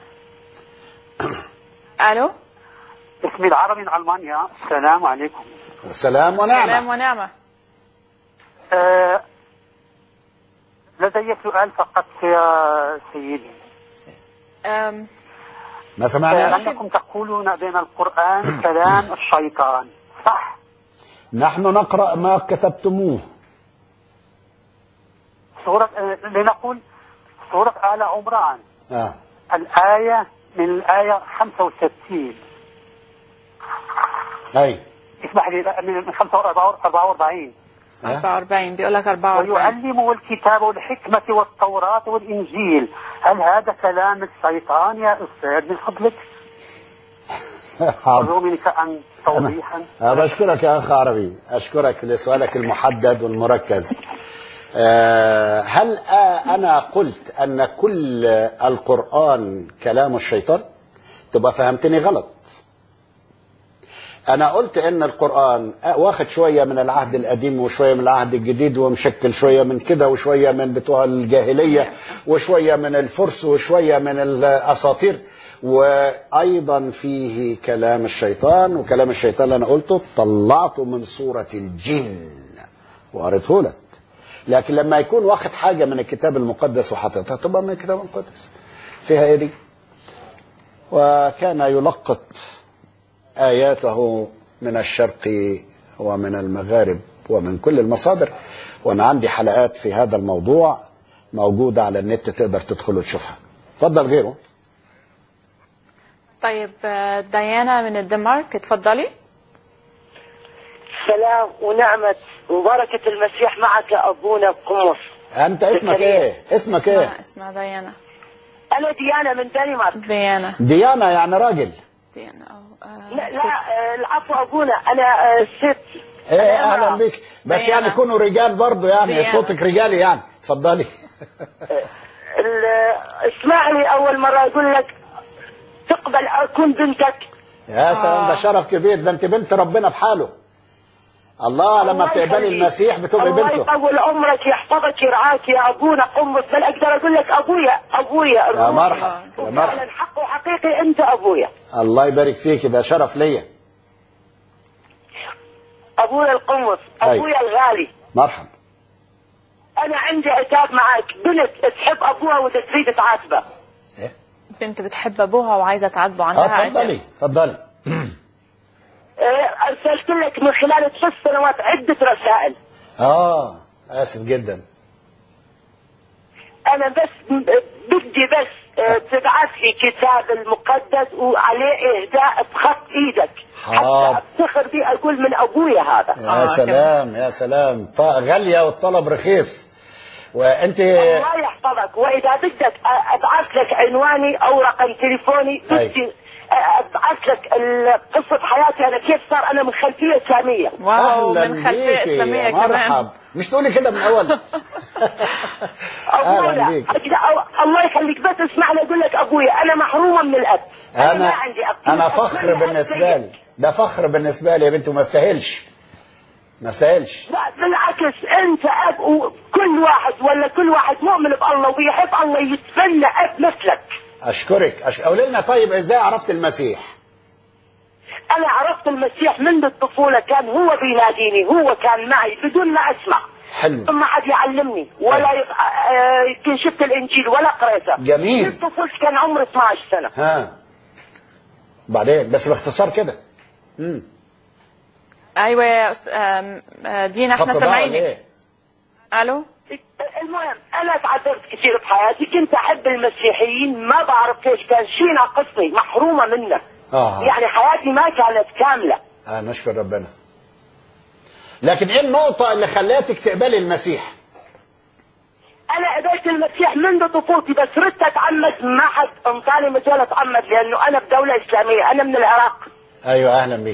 ألو اسمي العربي من المانيا السلام عليكم سلام ونعمه سلام ونعمة آه لدي سؤال فقط يا سيدي أم، ما سمعناش أنكم تقولون بأن القرآن كلام الشيطان صح نحن نقرأ ما كتبتموه سورة آه، لنقول سورة آل عمران آه. الآية من الآية 65 أي اسمح لي من 44 آه. 44 بيقول لك 44 ويعلمه الكتاب والحكمة والتوراة والإنجيل هل هذا كلام الشيطان يا أستاذ من فضلك؟ حاضر. أرجو منك أن توضيحا أنا بشكرك يا أخ عربي أشكرك لسؤالك المحدد والمركز آه، هل آه، أنا قلت أن كل القرآن كلام الشيطان تبقى فهمتني غلط أنا قلت أن القرآن آه، واخد شوية من العهد القديم وشوية من العهد الجديد ومشكل شوية من كده وشوية من بتوع الجاهلية وشوية من الفرس وشوية من الأساطير وأيضا فيه كلام الشيطان وكلام الشيطان اللي أنا قلته طلعته من سورة الجن وقريته لك لكن لما يكون واخد حاجة من الكتاب المقدس وحاططها تبقى من الكتاب المقدس فيها ايه دي وكان يلقط آياته من الشرق ومن المغارب ومن كل المصادر وأنا عندي حلقات في هذا الموضوع موجودة على النت تقدر تدخل وتشوفها اتفضل غيره طيب آه، ديانا من الدنمارك اتفضلي سلام ونعمة وبركة المسيح معك أبونا قمص أنت اسمك إيه اسمك إيه اسمها اسمها ديانا أنا ديانا من دنمارك ديانا ديانا يعني راجل ديانا أو آه، لا, لا ست. آه، العفو أبونا أنا آه، ست ايه أنا اهلا امرأة. بك بس ديانا. يعني كونوا رجال برضو يعني ديانا. صوتك رجالي يعني اتفضلي ال- اسمع لي أول مرة أقول لك تقبل أكون بنتك يا سلام ده آه. شرف كبير ده انت بنت ربنا بحاله الله لما الله بتقبلي يخليك. المسيح بتبقي الله بنته يطول عمرك يحفظك يرعاك يا أبونا قمص بل أقدر أقول لك أبويا أبويا يا الروحي. مرحبا يا وفعلا مرحبا حق وحقيقي أنت أبويا الله يبارك فيك ده شرف ليا أبويا القمص أي. أبويا الغالي مرحبا أنا عندي عتاب معك بنت تحب أبوها وتريد تعاتبه ايه بنت بتحب ابوها وعايزه تعاتبه اه عندها اتفضلي اتفضلي إيه، أرسلت لك من خلال ثلاث سنوات عدة رسائل اه اسف جدا أنا بس م- بدي بس آه، تبعث لي كتاب المقدس وعليه إهداء بخط إيدك حاضر. حتى أفتخر بيه أقول من أبويا هذا يا آه، سلام يا سلام ط- غاليه والطلب رخيص وانت الله يحفظك وإذا بدك أ- أبعث لك عنواني أو رقم تليفوني أي. بدي أ- أبعث لك ال- قصة حياتي أنا كيف صار أنا من خلفية إسلامية واو اهلا من خلفيه بيكي اسلاميه يا كمان مرحب مش تقولي كده من اول أبويا اهلا بيك أقدر- أو- الله يخليك بس اسمعني أقول لك أبويا أنا محرومة من الأب ما انا عندي أب انا فخر أتمنى أب بالنسبه زيك. لي ده فخر بالنسبه لي يا بنتي وما استاهلش ما استاهلش لا بالعكس انت اب وكل واحد ولا كل واحد مؤمن بالله وبيحب الله يتمنى اب مثلك اشكرك أش... قولي لنا طيب ازاي عرفت المسيح انا عرفت المسيح منذ الطفوله كان هو بيناديني هو كان معي بدون ما اسمع حلو ما حد يعلمني ولا ي- آه، يمكن شفت الانجيل ولا قريته جميل. من طفولتي كان عمري 12 سنه ها بعدين بس باختصار كده امم ايوه يا أس- آم، آه، دينا احنا خط ضاع ولا سامعينك ايه الو المهم انا تعذرت كثير بحياتي كنت احب المسيحيين ما بعرف كيف كان شيء ناقصني محرومه منه اه يعني حياتي ما كانت كامله آه نشكر ربنا لكن ايه النقطة اللي خلاتك تقبلي المسيح؟ انا قبلت المسيح منذ طفولتي بس ردت اتعمد ما حد انطاني مجال اتعمد لانه انا بدوله اسلاميه انا من العراق ايوه اهلا بيك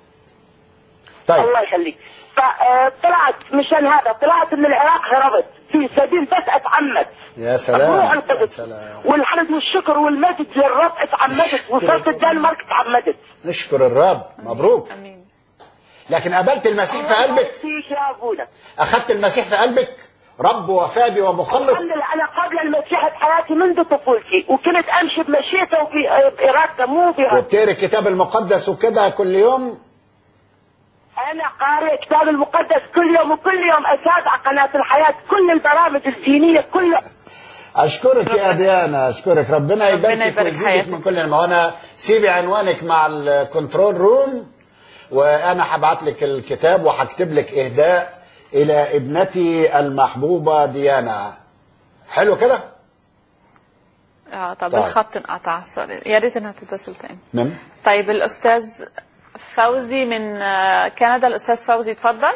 طيب الله يخليك فطلعت مشان هذا طلعت من العراق هربت في سبيل بس اتعمد يا سلام روح يا القدس سلام والحمد والشكر والمجد للرب اتعمدت وصلت الدنمارك اتعمدت نشكر الرب مبروك امين لكن قبلت المسيح في قلبك فيك يا ابونا اخذت المسيح في قلبك رب وفادي الحمد ومخلص لله انا قبل المسيح بحياتي منذ طفولتي وكنت امشي بمشيئته وبارادته مو بارادته وبتقري الكتاب المقدس وكده كل يوم انا قارئ كتاب المقدس كل يوم وكل يوم اتابع قناه الحياه كل البرامج الدينيه كل اشكرك يا ديانا اشكرك ربنا ربنا يبارك يبارك ويزيدك حياتك. من كل ما انا سيبي عنوانك مع الكنترول روم وانا هبعت لك الكتاب وهكتب لك اهداء الى ابنتي المحبوبه ديانا حلو كده اه طب طيب. الخط انقطع سوري يا ريت انها تتصل تاني من طيب الاستاذ فوزي من آه، كندا الاستاذ فوزي اتفضل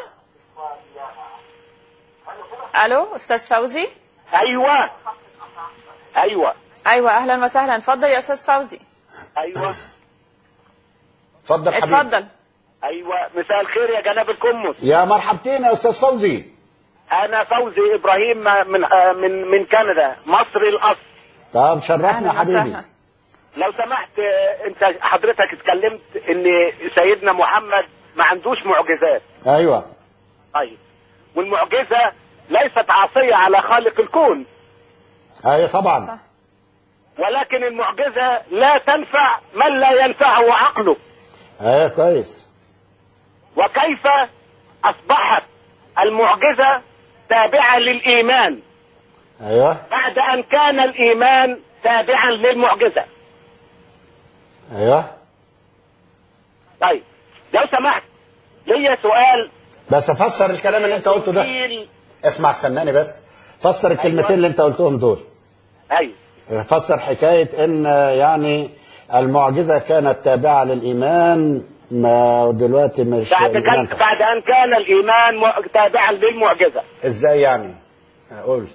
الو استاذ فوزي ايوه ايوه ايوه اهلا وسهلا اتفضل يا استاذ فوزي ايوه اتفضل حبيبي اتفضل ايوه مساء الخير يا جناب القمص يا مرحبتين يا استاذ فوزي انا فوزي ابراهيم من من من كندا مصري الاصل طب شرفنا اهلا حبيبي وسهلا لو سمحت آه، انت حضرتك اتكلمت ان سيدنا محمد ما عندوش معجزات ايوه طيب والمعجزه ليست عصيه على خالق الكون ايوه طبعا صح. ولكن المعجزه لا تنفع من لا ينفعه عقله ايوه كويس وكيف اصبحت المعجزه تابعه للايمان ايوه بعد ان كان الايمان تابعا للمعجزه ايوه طيب لو سمحت ليا سؤال بس افسر الكلام اللي انت قلته ده تقيل. اسمع استناني بس فسر الكلمتين اللي انت قلتهم دول ايوه فسر حكاية ان يعني المعجزة كانت تابعة للإيمان ما دلوقتي مش بعد الإيمان كان بعد ان كان الايمان مع- تابعا للمعجزه ازاي يعني اقول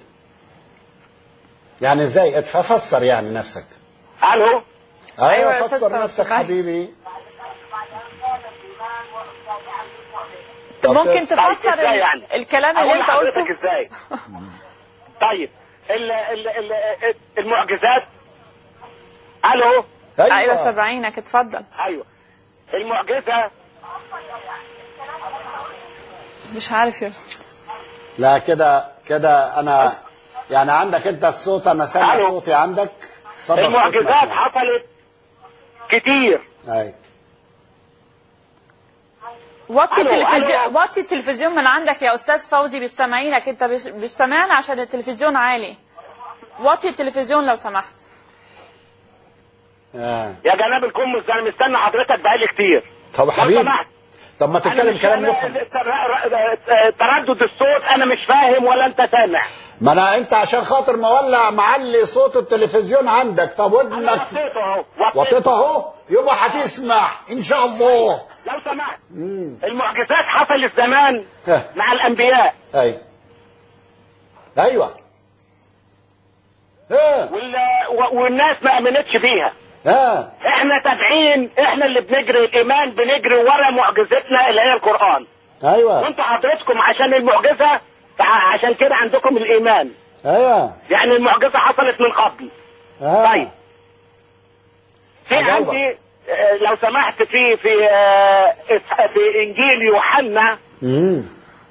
يعني ازاي اتفسر يعني نفسك الو أيوة يا فسر أستاذ فوزي، نفسك معاك. حبيبي طب ممكن طيب تفسر ازاي ال- يعني؟ الكلام اللي أقول انت لحضرتك قلته ازاي طيب ال ال ال المعجزات الو ايوه سامعينك اتفضل ايوه المعجزه مش عارف يا لا كده كده انا يعني عندك انت الصوت انا سامع ألو. صوتي عندك صدى الصوت المعجزات مسموع. حصلت كتير ايوه وطي ألو، التلفزيون ألو. وطي التلفزيون من عندك يا استاذ فوزي بيستمعينك انت مش مش سامعنا عشان التلفزيون عالي وطي التلفزيون لو سمحت آه. يا جناب الكمس انا مستني حضرتك بقالي كتير طب لو حبيبي سمحت طب ما أنا تتكلم مش كلام فاهم- يفهم تر- تردد الصوت انا مش فاهم ولا انت سامع ما انا انت عشان خاطر مولع معلي صوت التلفزيون عندك طب انا ودنك وطيته اهو وطيته اهو يبقى هتسمع ان شاء الله لو سمحت مم. المعجزات حصلت زمان ها. مع الانبياء ايوه ايوه ها وال... و- والناس ما امنتش بيها ها احنا تابعين احنا اللي بنجري الايمان بنجري ورا معجزتنا اللي هي القران ايوه وانتوا حضرتكم عشان المعجزه فع- عشان كده عندكم الايمان ايوه يعني المعجزه حصلت من قبل ها. طيب. في هجاوبك. عندي آه، لو سمحت في في آه، إس- في انجيل يوحنا مم.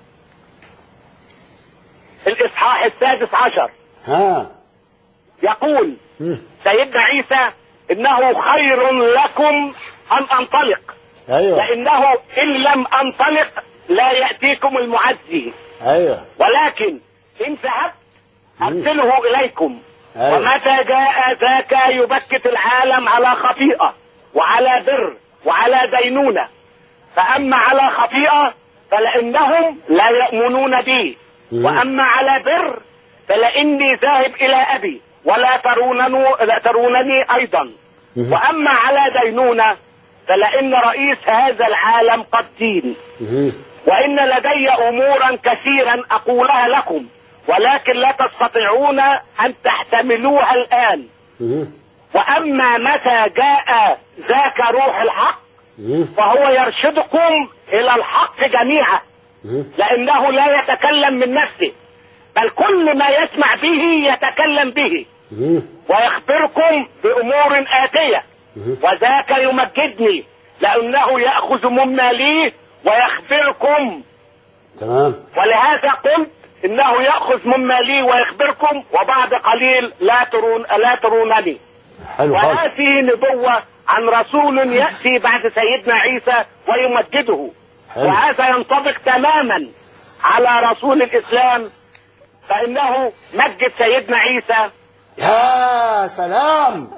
الاصحاح السادس عشر ها يقول مم. سيدنا عيسى انه خير لكم ان انطلق ايوه لانه ان لم انطلق لا ياتيكم المعزي ايوه ولكن ان ذهبت ارسله اليكم ايوه ومتى جاء ذاك يبكت العالم على خطيئه وعلى بر وعلى دينونه فاما على خطيئه فلانهم لا يؤمنون بي مم. واما على بر فلاني ذاهب الى ابي ولا ترونني لا ترونني ايضا مم. واما على دينونه فلان رئيس هذا العالم قد دين مم. وإن لدي أمورا كثيرا أقولها لكم ولكن لا تستطيعون أن تحتملوها الآن مم. وأما متى جاء ذاك روح الحق مم. فهو يرشدكم إلى الحق جميعا مم. لأنه لا يتكلم من نفسه بل كل ما يسمع به يتكلم به مم. ويخبركم بأمور آتية مم. وذاك يمجدني لأنه يأخذ مما لي ويخبركم تمام ولهذا قلت انه ياخذ مما لي ويخبركم وبعد قليل لا ترون لا ترونني حلو خالص وهذه نبوه عن رسول ياتي بعد سيدنا عيسى ويمجده حلو. وهذا ينطبق تماما على رسول الاسلام فانه مجد سيدنا عيسى يا سلام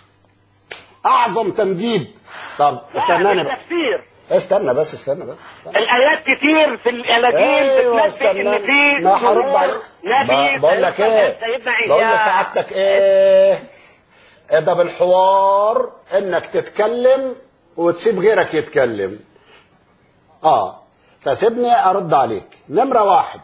اعظم تمجيد طب استناني بقى التفسير استنى بس استنى بس استنى. الايات كتير في الاناجيل ايوه بتنبئ ان استنى في ما هرد ظهور عليك نبي ب- بقول لك سيدنا ايه سيدنا عيسى بقول لسعادتك ايه ادب الحوار انك تتكلم وتسيب غيرك يتكلم اه فسيبني ارد عليك نمرة واحد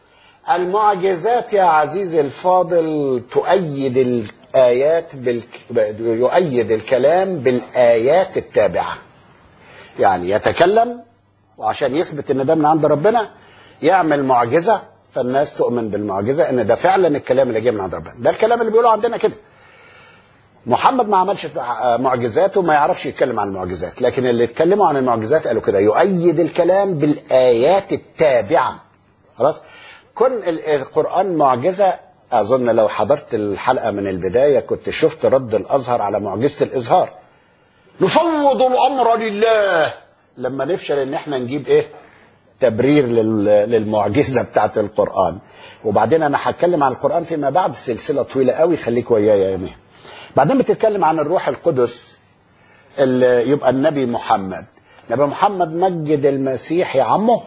المعجزات يا عزيزي الفاضل تؤيد الآيات بالك... يؤيد الكلام بالآيات التابعة يعني يتكلم وعشان يثبت ان ده من عند ربنا يعمل معجزة فالناس تؤمن بالمعجزة ان ده فعلا الكلام اللي جاي من عند ربنا ده الكلام اللي بيقولوا عندنا كده محمد ما عملش معجزات وما يعرفش يتكلم عن المعجزات لكن اللي اتكلموا عن المعجزات قالوا كده يؤيد الكلام بالآيات التابعة خلاص كن ال- القرآن معجزة أظن لو حضرت الحلقة من البداية كنت شفت رد الأزهر على معجزة الإظهار نفوض الأمر لله لما نفشل إن احنا نجيب إيه تبرير لل- للمعجزة بتاعت القرآن وبعدين أنا هتكلم عن القرآن فيما بعد سلسلة طويلة قوي خليك ويايا يا ميه بعدين بتتكلم عن الروح القدس اللي يبقى النبي محمد نبي محمد مجد المسيح يا عمه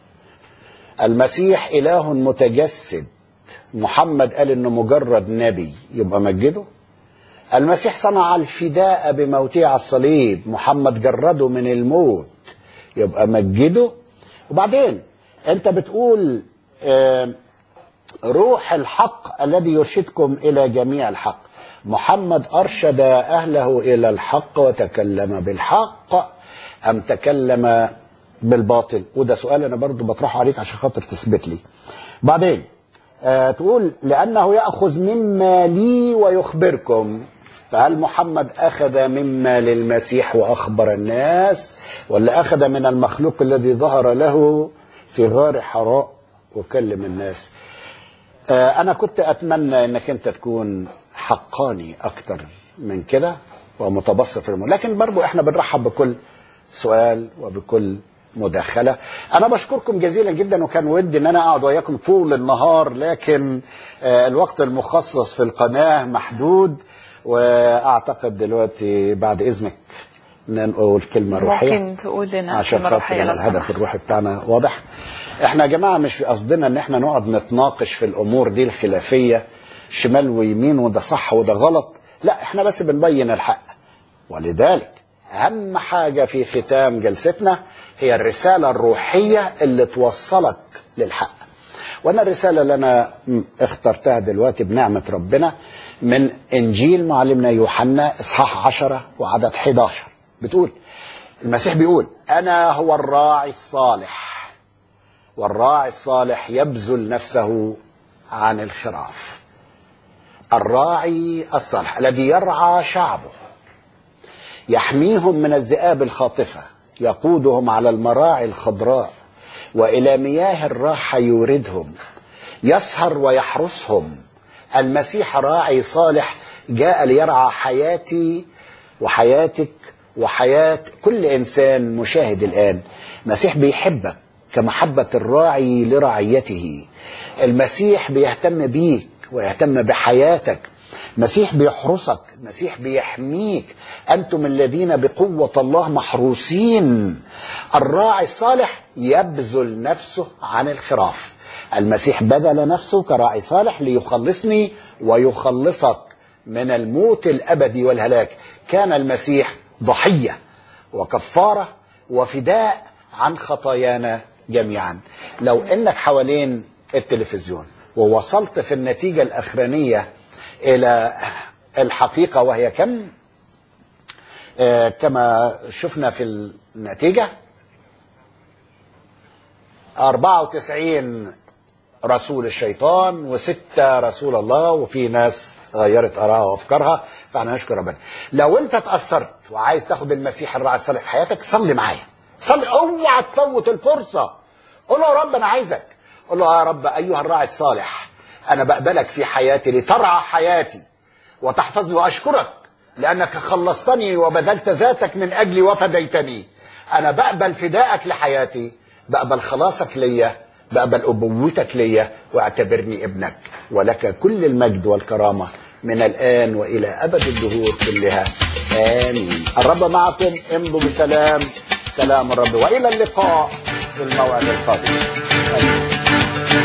المسيح إله متجسد محمد قال إنه مجرد نبي يبقى مجده المسيح صنع الفداء بموته على الصليب محمد جرده من الموت يبقى مجده وبعدين انت بتقول آه، روح الحق الذي يرشدكم الى جميع الحق محمد ارشد اهله الى الحق وتكلم بالحق ام تكلم بالباطل وده سؤال انا برضو بطرحه عليك عشان خاطر تثبت لي بعدين آه تقول لانه ياخذ مما لي ويخبركم فهل محمد اخذ مما للمسيح واخبر الناس ولا اخذ من المخلوق الذي ظهر له في غار حراء وكلم الناس آه، انا كنت اتمنى انك انت تكون حقاني اكتر من كده ومتبصر في الامور لكن برضو احنا بنرحب بكل سؤال وبكل مداخلة أنا بشكركم جزيلا جدا وكان ودي أن أنا أقعد وياكم طول النهار لكن آه، الوقت المخصص في القناة محدود وأعتقد دلوقتي بعد إذنك نقول كلمة روحية ممكن تقول لنا عشان كلمة خاطر روحية لو الهدف سمحت. الروحي بتاعنا واضح احنا يا جماعه مش قصدنا ان احنا نقعد نتناقش في الامور دي الخلافيه شمال ويمين وده صح وده غلط لا احنا بس بنبين الحق ولذلك اهم حاجه في ختام جلستنا هي الرساله الروحيه اللي توصلك للحق وانا الرساله اللي انا م- اخترتها دلوقتي بنعمه ربنا من انجيل معلمنا يوحنا اصحاح 10 وعدد 11 بتقول المسيح بيقول انا هو الراعي الصالح والراعي الصالح يبذل نفسه عن الخراف الراعي الصالح الذي يرعى شعبه يحميهم من الذئاب الخاطفه يقودهم على المراعي الخضراء والى مياه الراحه يوردهم يسهر ويحرسهم المسيح راعي صالح جاء ليرعى حياتي وحياتك وحياة كل إنسان مشاهد الآن المسيح بيحبك كمحبة الراعي لرعيته المسيح بيهتم بيك ويهتم بحياتك المسيح بيحرسك المسيح بيحميك أنتم الذين بقوة الله محروسين الراعي الصالح يبذل نفسه عن الخراف المسيح بذل نفسه كراعي صالح ليخلصني ويخلصك من الموت الأبدي والهلاك كان المسيح ضحية وكفارة وفداء عن خطايانا جميعا لو انك حوالين التلفزيون ووصلت في النتيجة الأخرانية إلى الحقيقة وهي كم آه كما شفنا في النتيجة 94 رسول الشيطان وستة رسول الله وفي ناس غيرت آرائها وأفكارها فأنا نشكر ربنا لو أنت تأثرت وعايز تاخد المسيح الراعي الصالح في حياتك صلي معايا صلي اوعى تفوت الفرصة قول له يا رب أنا عايزك قول له يا رب أيها الراعي الصالح أنا بقبلك في حياتي لترعى حياتي وتحفظني وأشكرك لأنك خلصتني وبذلت ذاتك من أجلي وفديتني أنا بقبل فدائك لحياتي بقبل خلاصك ليا بقبل أبوتك ليا واعتبرني ابنك ولك كل المجد والكرامة من الآن وإلى أبد الدهور كلها آمين الرب معكم امضوا بسلام سلام الرب وإلى اللقاء في الموعد القادم آمين.